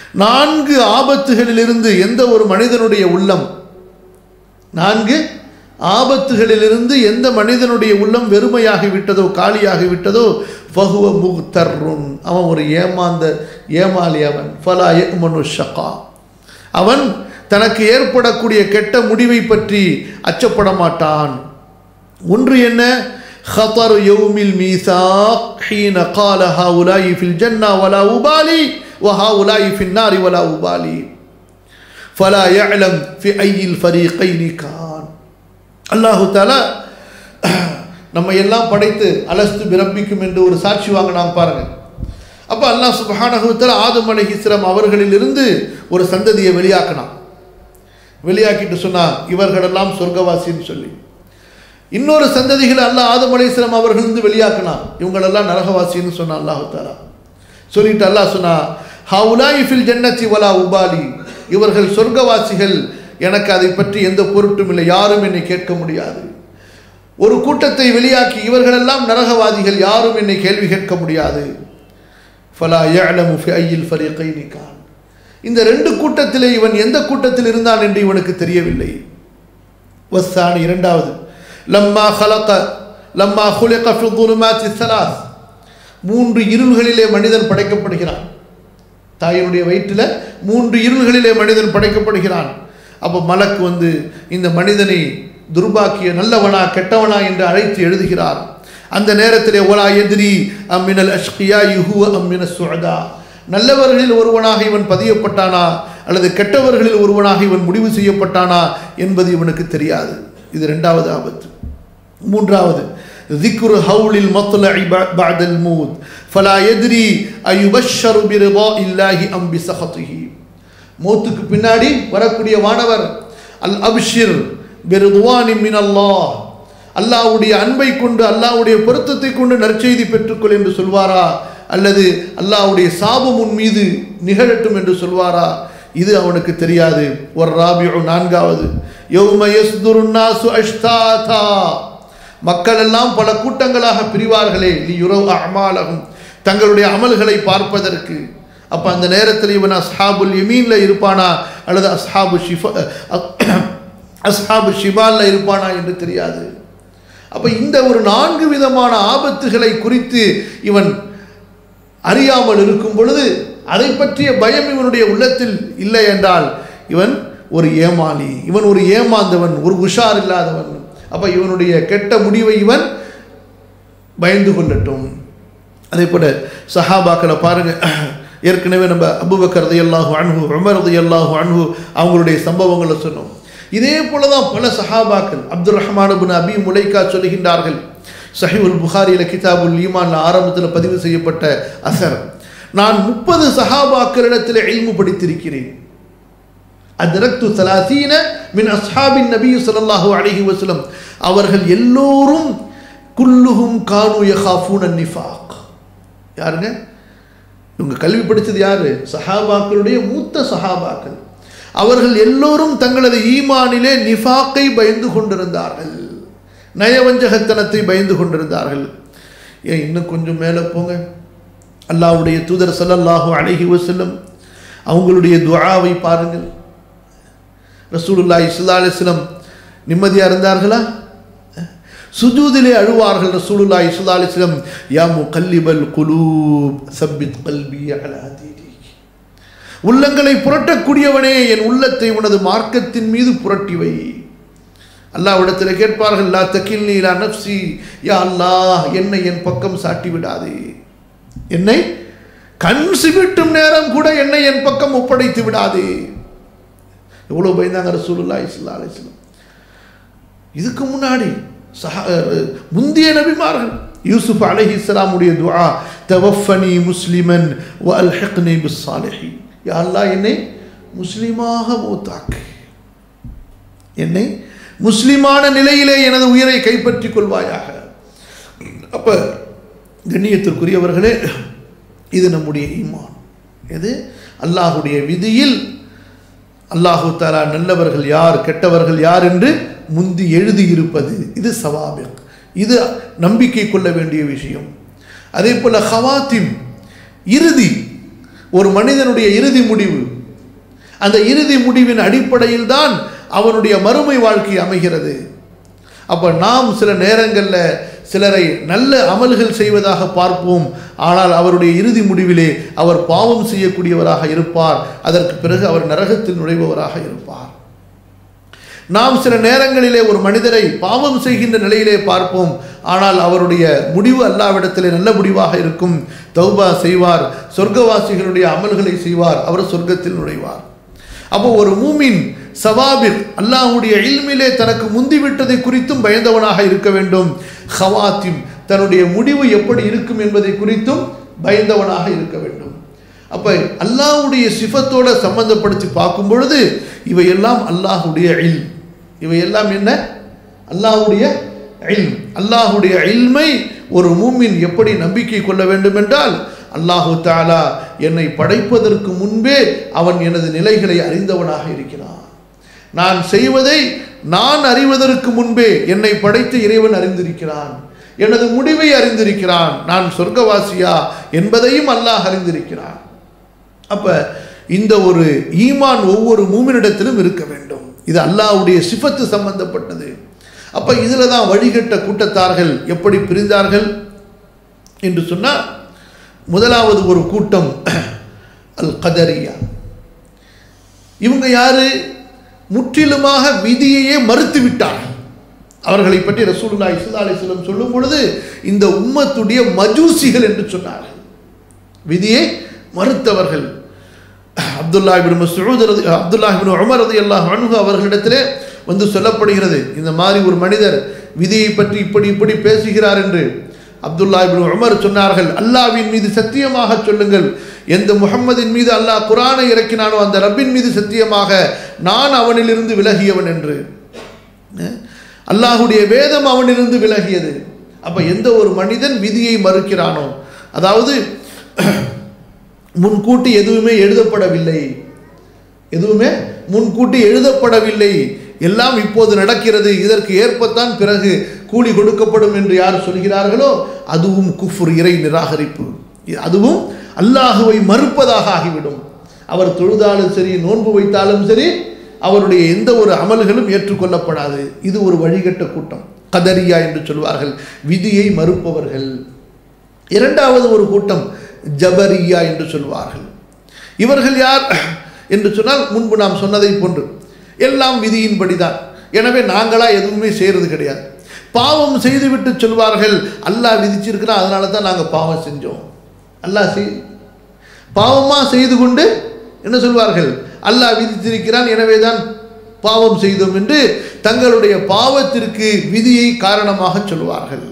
நான்கு ஆபத்துகளிலிருந்து எந்த ஒரு மனிதனுடைய உள்ளம் நான்கு ஆபத்துகளிலிருந்து எந்த மனிதனுடைய உள்ளம் வெறுமையாகி விட்டதோ காலியாகி விட்டதோ ஃபஹுவ முக்தர்ருன் அவன் ஒரு ஏமாந்த ஏமாளி அவன் ஃபலா யக்மனு ஷகா அவன் தனக்கு ஏற்படக்கூடிய கெட்ட முடிவை பற்றி அச்சப்பட மாட்டான் ஒன்று என்ன خطر يوم الميثاق حين قال هؤلاء في الجنة ولا أبالي وهؤلاء في النار ولا أبالي فلا يعلم في أي الفريقين كان الله تعالى நம்ம எல்லாம் படைத்து அலஸ்து பிரம்பிக்கும் என்று ஒரு சாட்சி வாங்க நாம் பாருங்க அப்போ அல்லாஹ் சுபஹானகுத்தல ஆதம் அலைஹிஸ்ஸலாம் அவர்களிலிருந்து ஒரு சந்ததியை வெளியாக்கினான் வெளியாக்கிட்டு சொன்னா இவர்களெல்லாம் சொர்க்கவாசின்னு சொல்லி இன்னொரு சந்ததிகளை அல்லாஹ் ஆதம் அலைஹிஸ்ஸலாம் அவர்களிருந்து வெளியாக்கினான் இவங்களெல்லாம் நரகவாசின்னு சொன்னான் அல்லாஹு தாலா சொல்லிட்டு அல்லாஹ் சொன்னா ஹவுலாய் ஃபில் ஜன்னத்தி வலா உபாலி இவர்கள் சொர்க்கவாசிகள் எனக்கு அதை பற்றி எந்த பொருட்டும் இல்லை யாரும் என்னை கேட்க முடியாது ஒரு கூட்டத்தை வெளியாக்கி இவர்களெல்லாம் நரகவாதிகள் யாரும் என்னை கேள்வி கேட்க முடியாது ஃபலா யஅலமு ஃபி ஐயில் ஃபரீகைனி கான் இந்த ரெண்டு கூட்டத்திலே இவன் எந்த கூட்டத்தில் இருந்தான் என்று இவனுக்கு தெரியவில்லை வஸ்ஸானி இரண்டாவது லம்மா خلق லம்மா خلق في الظلمات الثلاث மூன்று இருள்களிலே மனிதன் படைக்கப்படுகிறான் தாயினுடைய வயிற்றில் மூன்று இருள்களிலே மனிதன் படைக்கப்படுகிறான் அப்போ மலக்கு வந்து இந்த மனிதனை துர்பாக்கிய நல்லவனா கெட்டவனா என்று அழைத்து எழுதுகிறார் அந்த நேரத்திலே ஒலா எதிரி அம்மினல் அஷ்கியா யுஹுவ அம்மின சுழதா நல்லவர்களில் ஒருவனாக இவன் பதியப்பட்டானா அல்லது கெட்டவர்களில் ஒருவனாக இவன் முடிவு செய்யப்பட்டானா என்பது இவனுக்கு தெரியாது இது ரெண்டாவது ஆபத்து மூன்றாவது ذكر هول المطلع بعد الموت فلا يدري أيبشر برضاء الله أم بسخطه மௌத்துக்கு பின்னாடி வரக்கூடிய வானவர் அல் அப்ஷிர் பெருதுவானி மின் அல்லாஹ் அல்லாஹ்வுடைய அன்பை கொண்டு அல்லாஹ்வுடைய பொருத்தத்தை கொண்டு நற்செய்தி பெற்றுக்கொள் என்று சொல்வாரா அல்லது அல்லாஹ்வுடைய சாபம் உன் மீது நிகழட்டும் என்று சொல்வாரா இது அவனுக்கு தெரியாது ஒரு ராபியு நான்காவது யௌம யஸ்துரு நாசு அஷ்தாதா மக்கள் எல்லாம் பல கூட்டங்களாக பிரிவார்களே லி யுரவ் அமாலகும் தங்களுடைய அமல்களை பார்ப்பதற்கு அப்போ அந்த நேரத்தில் இவன் அஸ்ஹாபுல் யமீனில் இருப்பானா அல்லது அஸ்ஹாபு ஷிஃப அஸ்ஹாபு ஷிபாலில் இருப்பானா என்று தெரியாது அப்போ இந்த ஒரு நான்கு விதமான ஆபத்துகளை குறித்து இவன் அறியாமல் இருக்கும் பொழுது அதை பற்றிய பயம் இவனுடைய உள்ளத்தில் இல்லை என்றால் இவன் ஒரு ஏமாளி இவன் ஒரு ஏமாந்தவன் ஒரு உஷார் இல்லாதவன் அப்போ இவனுடைய கெட்ட முடிவை இவன் பயந்து கொள்ளட்டும் அதே போல சஹாபாக்களை பாருங்க ஏற்கனவே நம்ம அபுபக்கர் ரதையல்லாஹு அன்ஹு உமர் ரதையல்லாஹு அன்ஹு அவங்களுடைய சம்பவங்களை சொன்னோம் இதே போல தான் பல சஹாபாக்கள் அப்துல் ரஹ்மான் பின் அபி முலைக்கா சொல்லுகின்றார்கள் சஹிவுல் புகாரியில் கிதாபுல் ஈமான் ஆரம்பத்தில் பதிவு செய்யப்பட்ட அசர் நான் முப்பது சஹாபாக்களிடத்தில் இல்மு படித்திருக்கிறேன் அதரக்து சலாசீன மின் அஸ்ஹாபின் நபி ஸல்லல்லாஹு அலைஹி வஸல்லம் அவர்கள் எல்லோரும் குல்லுஹும் கானு யஹாஃபூன நிஃபாக் யாருங்க இவங்க கல்வி படித்தது யாரு சஹாபாக்களுடைய மூத்த சஹாபாக்கள் அவர்கள் எல்லோரும் தங்களது ஈமானிலே நிஃபாக்கை பயந்து கொண்டிருந்தார்கள் நயவஞ்சகத்தனத்தை பயந்து கொண்டிருந்தார்கள் ஏன் இன்னும் கொஞ்சம் மேலே போங்க அல்லாவுடைய தூதர் சல்லல்லாஹு அலைஹி வஸல்லம் அவங்களுடைய துஆவை பாருங்கள் ரசூலுல்லா இஸ்லா அலிஸ்லம் நிம்மதியாக இருந்தார்களா சுஜூதிலே அழுவார்கள் ரசூலுல்லா இஸ்லா அலிஸ்லம் யா முகல்லிபல் குலூப் சப்பித் கல்பி அலா தீனிக் உள்ளங்களை புரட்டக்கூடியவனே என் உள்ளத்தை உனது மார்க்கத்தின் மீது புரட்டி வை அல்லாவிடத்தில் கேட்பார்கள் லா தக்கில் நீலா நப்சி யா அல்லாஹ் என்னை என் பக்கம் சாட்டி விடாதே என்னை கண் சிமிட்டும் நேரம் கூட என்னை என் பக்கம் ஒப்படைத்து விடாதே எவ்வளோ பயந்தாங்க ரசூலுல்லா இஸ்லா அலிஸ்லாம் இதுக்கு முன்னாடி சஹா முந்திய நபிமார்கள் யூசுப் அலஹி இஸ்லாமுடைய துஆ தவஃபனி முஸ்லிமன் வ அல்ஹிக்னி பிஸ் சாலிஹி யா அல்லாஹ் என்னை முஸ்லிமாக மூத்தாக்கு என்னை முஸ்லிமான நிலையிலே எனது உயிரை கைப்பற்றிக் கொள்வாயாக அப்ப கண்ணியத்திற்குரியவர்களே இது நம்முடைய ஈமான் எது அல்லாஹுடைய விதியில் அல்லாஹு தாலா நல்லவர்கள் யார் கெட்டவர்கள் யார் என்று முந்தி எழுதியிருப்பது இது சவாபிக் இது நம்பிக்கை கொள்ள வேண்டிய விஷயம் அதே போல ஹவாத்திம் இறுதி ஒரு மனிதனுடைய இறுதி முடிவு அந்த இறுதி முடிவின் அடிப்படையில் தான் அவனுடைய மறுமை வாழ்க்கை அமைகிறது அப்போ நாம் சில நேரங்களில் சிலரை நல்ல அமல்கள் செய்வதாக பார்ப்போம் ஆனால் அவருடைய இறுதி முடிவிலே அவர் பாவம் செய்யக்கூடியவராக இருப்பார் அதற்கு பிறகு அவர் நரகத்தில் நுழைபவராக இருப்பார் நாம் சில நேரங்களிலே ஒரு மனிதரை பாவம் செய்கின்ற நிலையிலே பார்ப்போம் ஆனால் அவருடைய முடிவு அல்லாவிடத்திலே நல்ல முடிவாக இருக்கும் தௌபா செய்வார் சொர்க்கவாசிகளுடைய அமல்களை செய்வார் அவர் சொர்க்கத்தில் நுழைவார் அப்போ ஒரு மூமின் சவாபிர் அல்லாஹுடைய இல்மிலே தனக்கு முந்திவிட்டதை குறித்தும் பயந்தவனாக இருக்க வேண்டும் ஹவாத்திம் தன்னுடைய முடிவு எப்படி இருக்கும் என்பதை குறித்தும் பயந்தவனாக இருக்க வேண்டும் அப்ப அல்லாஹுடைய சிஃபத்தோட சம்பந்தப்படுத்தி பார்க்கும் பொழுது இவையெல்லாம் அல்லாஹுடைய இல் இவையெல்லாம் என்ன அல்லாஹுடைய இல் அல்லாஹுடைய இல்மை ஒரு மூமின் எப்படி நம்பிக்கை கொள்ள வேண்டும் என்றால் அல்லாஹு தாலா என்னை படைப்பதற்கு முன்பே அவன் எனது நிலைகளை அறிந்தவனாக இருக்கிறான் நான் செய்வதை நான் அறிவதற்கு முன்பே என்னை படைத்த இறைவன் அறிந்திருக்கிறான் எனது முடிவை அறிந்திருக்கிறான் நான் சொர்க்கவாசியா என்பதையும் அல்லாஹ் அறிந்திருக்கிறான் அப்ப இந்த ஒரு ஈமான் ஒவ்வொரு மூமினிடத்திலும் இருக்க வேண்டும் இது அல்லாஹ்வுடைய சிஃபத்து சம்பந்தப்பட்டது அப்ப இதுல தான் வழிகட்ட கூட்டத்தார்கள் எப்படி பிரிந்தார்கள் என்று சொன்னால் முதலாவது ஒரு கூட்டம் அல் கதரியா இவங்க யாரு முற்றிலுமாக விதியையே மறுத்து விட்டார்கள் அவர்களை பற்றி ரசூலுல்லா இஸ்லா அலிஸ்லம் சொல்லும் பொழுது இந்த உம்மத்துடைய மஜூசிகள் என்று சொன்னார்கள் விதியை மறுத்தவர்கள் அப்துல்லா இபின் மசூத் ரதி அப்துல்லா இபின் உமர் ரதி அல்லாஹ் அணுகு அவர்களிடத்திலே வந்து சொல்லப்படுகிறது இந்த மாதிரி ஒரு மனிதர் விதியை பற்றி இப்படி இப்படி பேசுகிறார் என்று அப்துல்லா இபின் உமர் சொன்னார்கள் அல்லாவின் மீது சத்தியமாக சொல்லுங்கள் எந்த முகம்மதின் மீது அல்லாஹ் குரானை இறக்கினானோ அந்த ரப்பின் மீது சத்தியமாக நான் அவனிலிருந்து விலகியவன் என்று அல்லாஹுடைய வேதம் அவனிலிருந்து விலகியது அப்ப எந்த ஒரு மனிதன் விதியை மறுக்கிறானோ அதாவது முன்கூட்டி எதுவுமே எழுதப்படவில்லை எதுவுமே முன்கூட்டி எழுதப்படவில்லை எல்லாம் இப்போது நடக்கிறது இதற்கு ஏற்பத்தான் பிறகு கூலி கொடுக்கப்படும் என்று யார் சொல்கிறார்களோ அதுவும் குஃபுர் இறை நிராகரிப்பு அதுவும் அல்லாஹுவை மறுப்பதாக ஆகிவிடும் அவர் தொழுதாலும் சரி நோன்பு வைத்தாலும் சரி அவருடைய எந்த ஒரு அமல்களும் ஏற்றுக்கொள்ளப்படாது இது ஒரு வழிகட்ட கூட்டம் கதரியா என்று சொல்வார்கள் விதியை மறுப்பவர்கள் இரண்டாவது ஒரு கூட்டம் ஜபரியா என்று சொல்வார்கள் இவர்கள் யார் என்று சொன்னால் முன்பு நாம் சொன்னதை போன்று எல்லாம் விதியின்படி தான் எனவே நாங்களா எதுவுமே செய்கிறது கிடையாது பாவம் செய்துவிட்டு சொல்வார்கள் அல்லாஹ் விதிச்சிருக்கிறா அதனால தான் நாங்கள் பாவம் செஞ்சோம் அல்லாஹ் செய் பாவமாக செய்து கொண்டு என்ன சொல்வார்கள் அல்லாஹ் விதித்திருக்கிறான் எனவே தான் பாவம் செய்தோம் என்று தங்களுடைய பாவத்திற்கு விதியை காரணமாக சொல்வார்கள்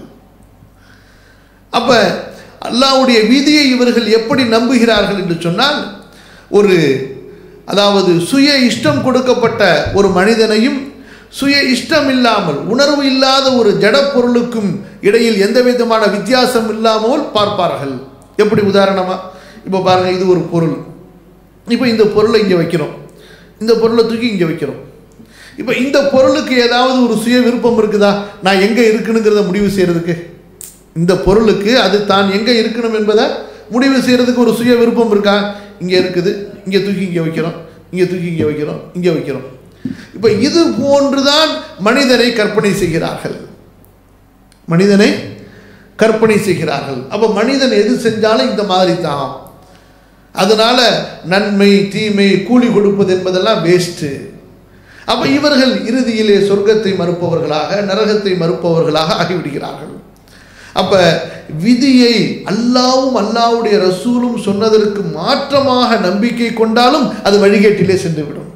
அப்ப அல்லாவுடைய விதியை இவர்கள் எப்படி நம்புகிறார்கள் என்று சொன்னால் ஒரு அதாவது சுய இஷ்டம் கொடுக்கப்பட்ட ஒரு மனிதனையும் சுய இஷ்டம் இல்லாமல் உணர்வு இல்லாத ஒரு ஜட பொருளுக்கும் இடையில் எந்த விதமான வித்தியாசம் இல்லாமல் பார்ப்பார்கள் எப்படி உதாரணமா இப்போ பாருங்க இது ஒரு பொருள் இப்போ இந்த பொருளை இங்கே வைக்கிறோம் இந்த பொருளை தூக்கி இங்கே வைக்கிறோம் இப்போ இந்த பொருளுக்கு ஏதாவது ஒரு சுய விருப்பம் இருக்குதா நான் எங்கே இருக்குனுங்கிறத முடிவு செய்கிறதுக்கு இந்த பொருளுக்கு அது தான் எங்கே இருக்கணும் என்பதை முடிவு செய்கிறதுக்கு ஒரு சுய விருப்பம் இருக்கா இங்கே இருக்குது இங்கே தூக்கி இங்கே வைக்கிறோம் இங்கே தூக்கி இங்கே வைக்கிறோம் இங்கே வைக்கிறோம் இப்போ இது போன்றுதான் மனிதனை கற்பனை செய்கிறார்கள் மனிதனை கற்பனை செய்கிறார்கள் அப்போ மனிதன் எது செஞ்சாலும் இந்த மாதிரி தான் அதனால நன்மை தீமை கூலி கொடுப்பது என்பதெல்லாம் வேஸ்ட்டு அப்போ இவர்கள் இறுதியிலே சொர்க்கத்தை மறுப்பவர்களாக நரகத்தை மறுப்பவர்களாக ஆகிவிடுகிறார்கள் அப்ப விதியை அல்லாவும் அல்லாவுடைய ரசூலும் சொன்னதற்கு மாற்றமாக நம்பிக்கை கொண்டாலும் அது வழிகேட்டிலே சென்றுவிடும்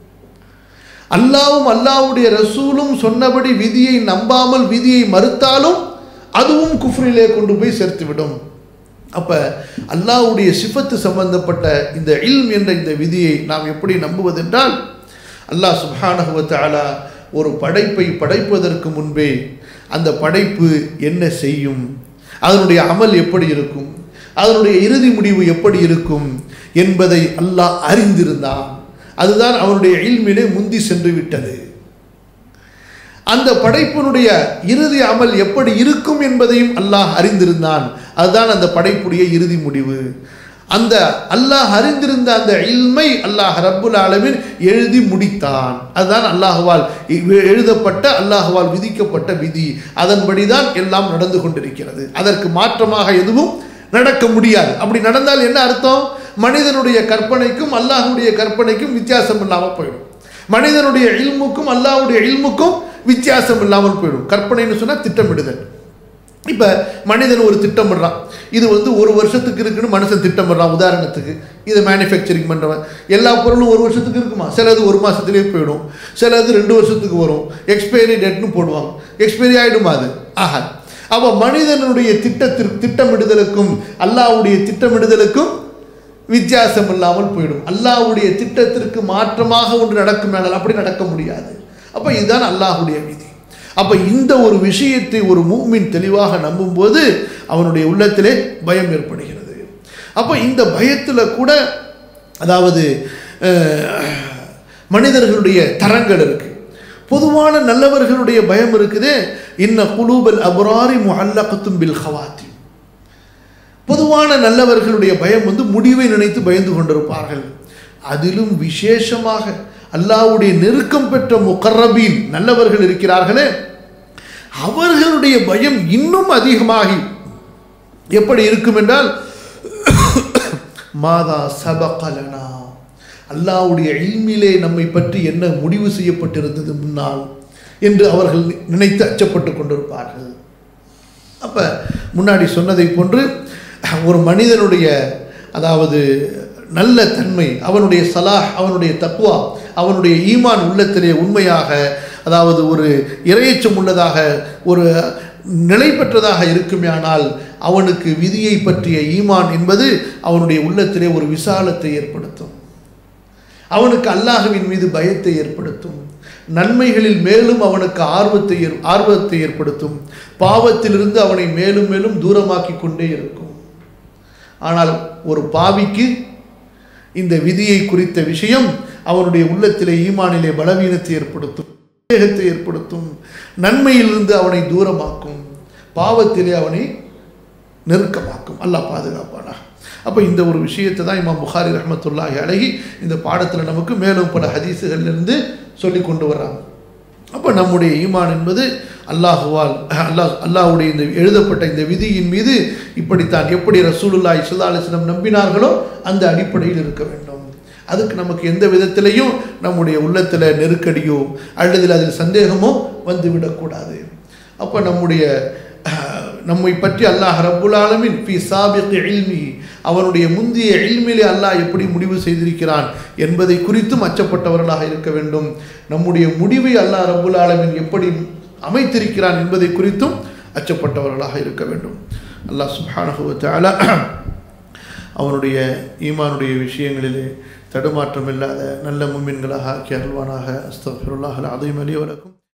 அல்லாவும் அல்லாவுடைய ரசூலும் சொன்னபடி விதியை நம்பாமல் விதியை மறுத்தாலும் அதுவும் குஃப்ரிலே கொண்டு போய் சேர்த்துவிடும் அப்ப அல்லாவுடைய சிஃபத்து சம்பந்தப்பட்ட இந்த இல்ம் என்ற இந்த விதியை நாம் எப்படி நம்புவதென்றால் அல்லாஹ் சுபானகுவத்தாலா ஒரு படைப்பை படைப்பதற்கு முன்பே அந்த படைப்பு என்ன செய்யும் அதனுடைய அமல் எப்படி இருக்கும் அதனுடைய இறுதி முடிவு எப்படி இருக்கும் என்பதை அல்லாஹ் அறிந்திருந்தான் அதுதான் அவனுடைய இல்மிலே முந்தி சென்று விட்டது அந்த படைப்பினுடைய இறுதி அமல் எப்படி இருக்கும் என்பதையும் அல்லாஹ் அறிந்திருந்தான் அதுதான் அந்த படைப்புடைய இறுதி முடிவு அந்த அல்லாஹ் அறிந்திருந்த அந்த இல்மை அல்லாஹ் ரப்புல் ஆலமீன் எழுதி முடித்தான் அதுதான் அல்லாஹுவால் இ- எழுதப்பட்ட அல்லாஹுவால் விதிக்கப்பட்ட விதி அதன்படிதான் எல்லாம் நடந்து கொண்டிருக்கிறது அதற்கு மாற்றமாக எதுவும் நடக்க முடியாது அப்படி நடந்தால் என்ன அர்த்தம் மனிதனுடைய கற்பனைக்கும் அல்லாஹ்வுடைய கற்பனைக்கும் வித்தியாசம் இல்லாமல் போயிடும் மனிதனுடைய இல்முக்கும் அல்லாஹ்வுடைய இல்முக்கும் வித்தியாசம் இல்லாமல் போயிடும் கற்பனைன்னு சொன்னால் திட்டமிடுதல் இப்போ மனிதன் ஒரு திட்டமிடுறான் இது வந்து ஒரு வருஷத்துக்கு இருக்குன்னு மனுஷன் திட்டமிடுறான் உதாரணத்துக்கு இதை மேனுஃபேக்சரிங் பண்ணுறவன் எல்லா பொருளும் ஒரு வருஷத்துக்கு இருக்குமா சிலது ஒரு மாதத்துலேயே போயிடும் சிலது ரெண்டு வருஷத்துக்கு வரும் எக்ஸ்பைரி டேட்னு போடுவாங்க எக்ஸ்பைரி ஆகிடுமா அது ஆஹா அப்போ மனிதனுடைய திட்டத்திற்கு திட்டமிடுதலுக்கும் அல்லாஹ்வுடைய திட்டமிடுதலுக்கும் வித்தியாசம் இல்லாமல் போயிடும் அல்லாஹ்வுடைய திட்டத்திற்கு மாற்றமாக ஒன்று நடக்கும் ஆனால் அப்படி நடக்க முடியாது அப்போ இதுதான் அல்லாஹ்வுடைய விதி அப்போ இந்த ஒரு விஷயத்தை ஒரு மூமின் தெளிவாக நம்பும்போது அவனுடைய உள்ளத்திலே பயம் ஏற்படுகிறது அப்போ இந்த பயத்தில் கூட அதாவது அஹ், மனிதர்களுடைய தரங்கள் இருக்கு பொதுவான நல்லவர்களுடைய பயம் இருக்குது இன்ன குலூபல் அபராரி முஹல்லகத்தும் பில் ஹவாத்தி பொதுவான நல்லவர்களுடைய பயம் வந்து முடிவை நினைத்து பயந்து கொண்டிருப்பார்கள் அதிலும் விசேஷமாக அல்லாஹ்வுடைய நெருக்கம் பெற்ற முகர்ரபீன் நல்லவர்கள் இருக்கிறார்களே அவர்களுடைய பயம் இன்னும் அதிகமாகி எப்படி இருக்கும் என்றால் மாதா சபகலனா அல்லாஹ்வுடைய இல்மிலே நம்மை பற்றி என்ன முடிவு செய்யப்பட்டிருந்தது முன்னால் என்று அவர்கள் நினைத்து அச்சப்பட்டு கொண்டிருப்பார்கள் அப்போ முன்னாடி சொன்னதை போன்று ஒரு மனிதனுடைய அதாவது நல்ல தன்மை அவனுடைய சலாஹ் அவனுடைய தக்குவா அவனுடைய ஈமான் உள்ளத்திலே உண்மையாக அதாவது ஒரு இரையச்சம் உள்ளதாக ஒரு நிலை பெற்றதாக இருக்குமேயானால் அவனுக்கு விதியை பற்றிய ஈமான் என்பது அவனுடைய உள்ளத்திலே ஒரு விசாலத்தை ஏற்படுத்தும் அவனுக்கு அல்லாஹ்வின் மீது பயத்தை ஏற்படுத்தும் நன்மைகளில் மேலும் அவனுக்கு ஆர்வத்தை ஏற்- ஆர்வத்தை ஏற்படுத்தும் பாவத்திலிருந்து அவனை மேலும் மேலும் தூரமாக்கி கொண்டே இருக்கும் ஆனால் ஒரு பாவிக்கு இந்த விதியை குறித்த விஷயம் அவனுடைய உள்ளத்திலே ஈமானிலே பலவீனத்தை ஏற்படுத்தும் வேகத்தை ஏற்படுத்தும் நன்மையிலிருந்து அவனை தூரமாக்கும் பாவத்திலே அவனை நெருக்கமாக்கும் அல்லாஹ் பாதுகாப்பானா அப்போ இந்த ஒரு விஷயத்தை தான் இமாம் புகாரி ரஹ்மத்துல்லாஹி அழகி இந்த பாடத்தில் நமக்கு மேலும் பல ஹதீஸுகள்லேருந்து சொல்லி கொண்டு வர்றாங்க அப்போ நம்முடைய ஈமான் என்பது அல்லாஹுவால் அல்லாஹ் அல்லாஹ்வுடைய இந்த எழுதப்பட்ட இந்த விதியின் மீது இப்படித்தான் எப்படி ரசூலுல்லாஹி ஸல்லல்லாஹு அலைஹி வஸல்லம் நம்பினார்களோ அந்த அடிப்படையில் இருக்க வேண்டும் அதுக்கு நமக்கு எந்த விதத்திலையும் நம்முடைய உள்ளத்தில் நெருக்கடியோ அல்லது அதில் சந்தேகமோ வந்து விடக்கூடாது அப்போ நம்முடைய அஹ், நம்மை பற்றி அல்லாஹ் ரப்புல் ஆலமீன் ஃபி சாபிக் இல்மி அவனுடைய முந்திய இல்மிலே அல்லாஹ் எப்படி முடிவு செய்திருக்கிறான் என்பதை குறித்தும் அச்சப்பட்டவர்களாக இருக்க வேண்டும் நம்முடைய முடிவை அல்லாஹ் ரப்புல் ஆலமீன் எப்படி அமைத்திருக்கிறான் என்பதை குறித்தும் அச்சப்பட்டவர்களாக இருக்க வேண்டும் அல்லாஹ் சுப்ஹானஹு வ தஆலா அவனுடைய ஈமானுடைய விஷயங்களிலே தடுமாற்றம் இல்லாத நல்ல முமின்களாக ஆக்கி அருள்வானாக அஸ்தஃபிருல்லாஹ் அல் அதீம் அலி வலக்கும்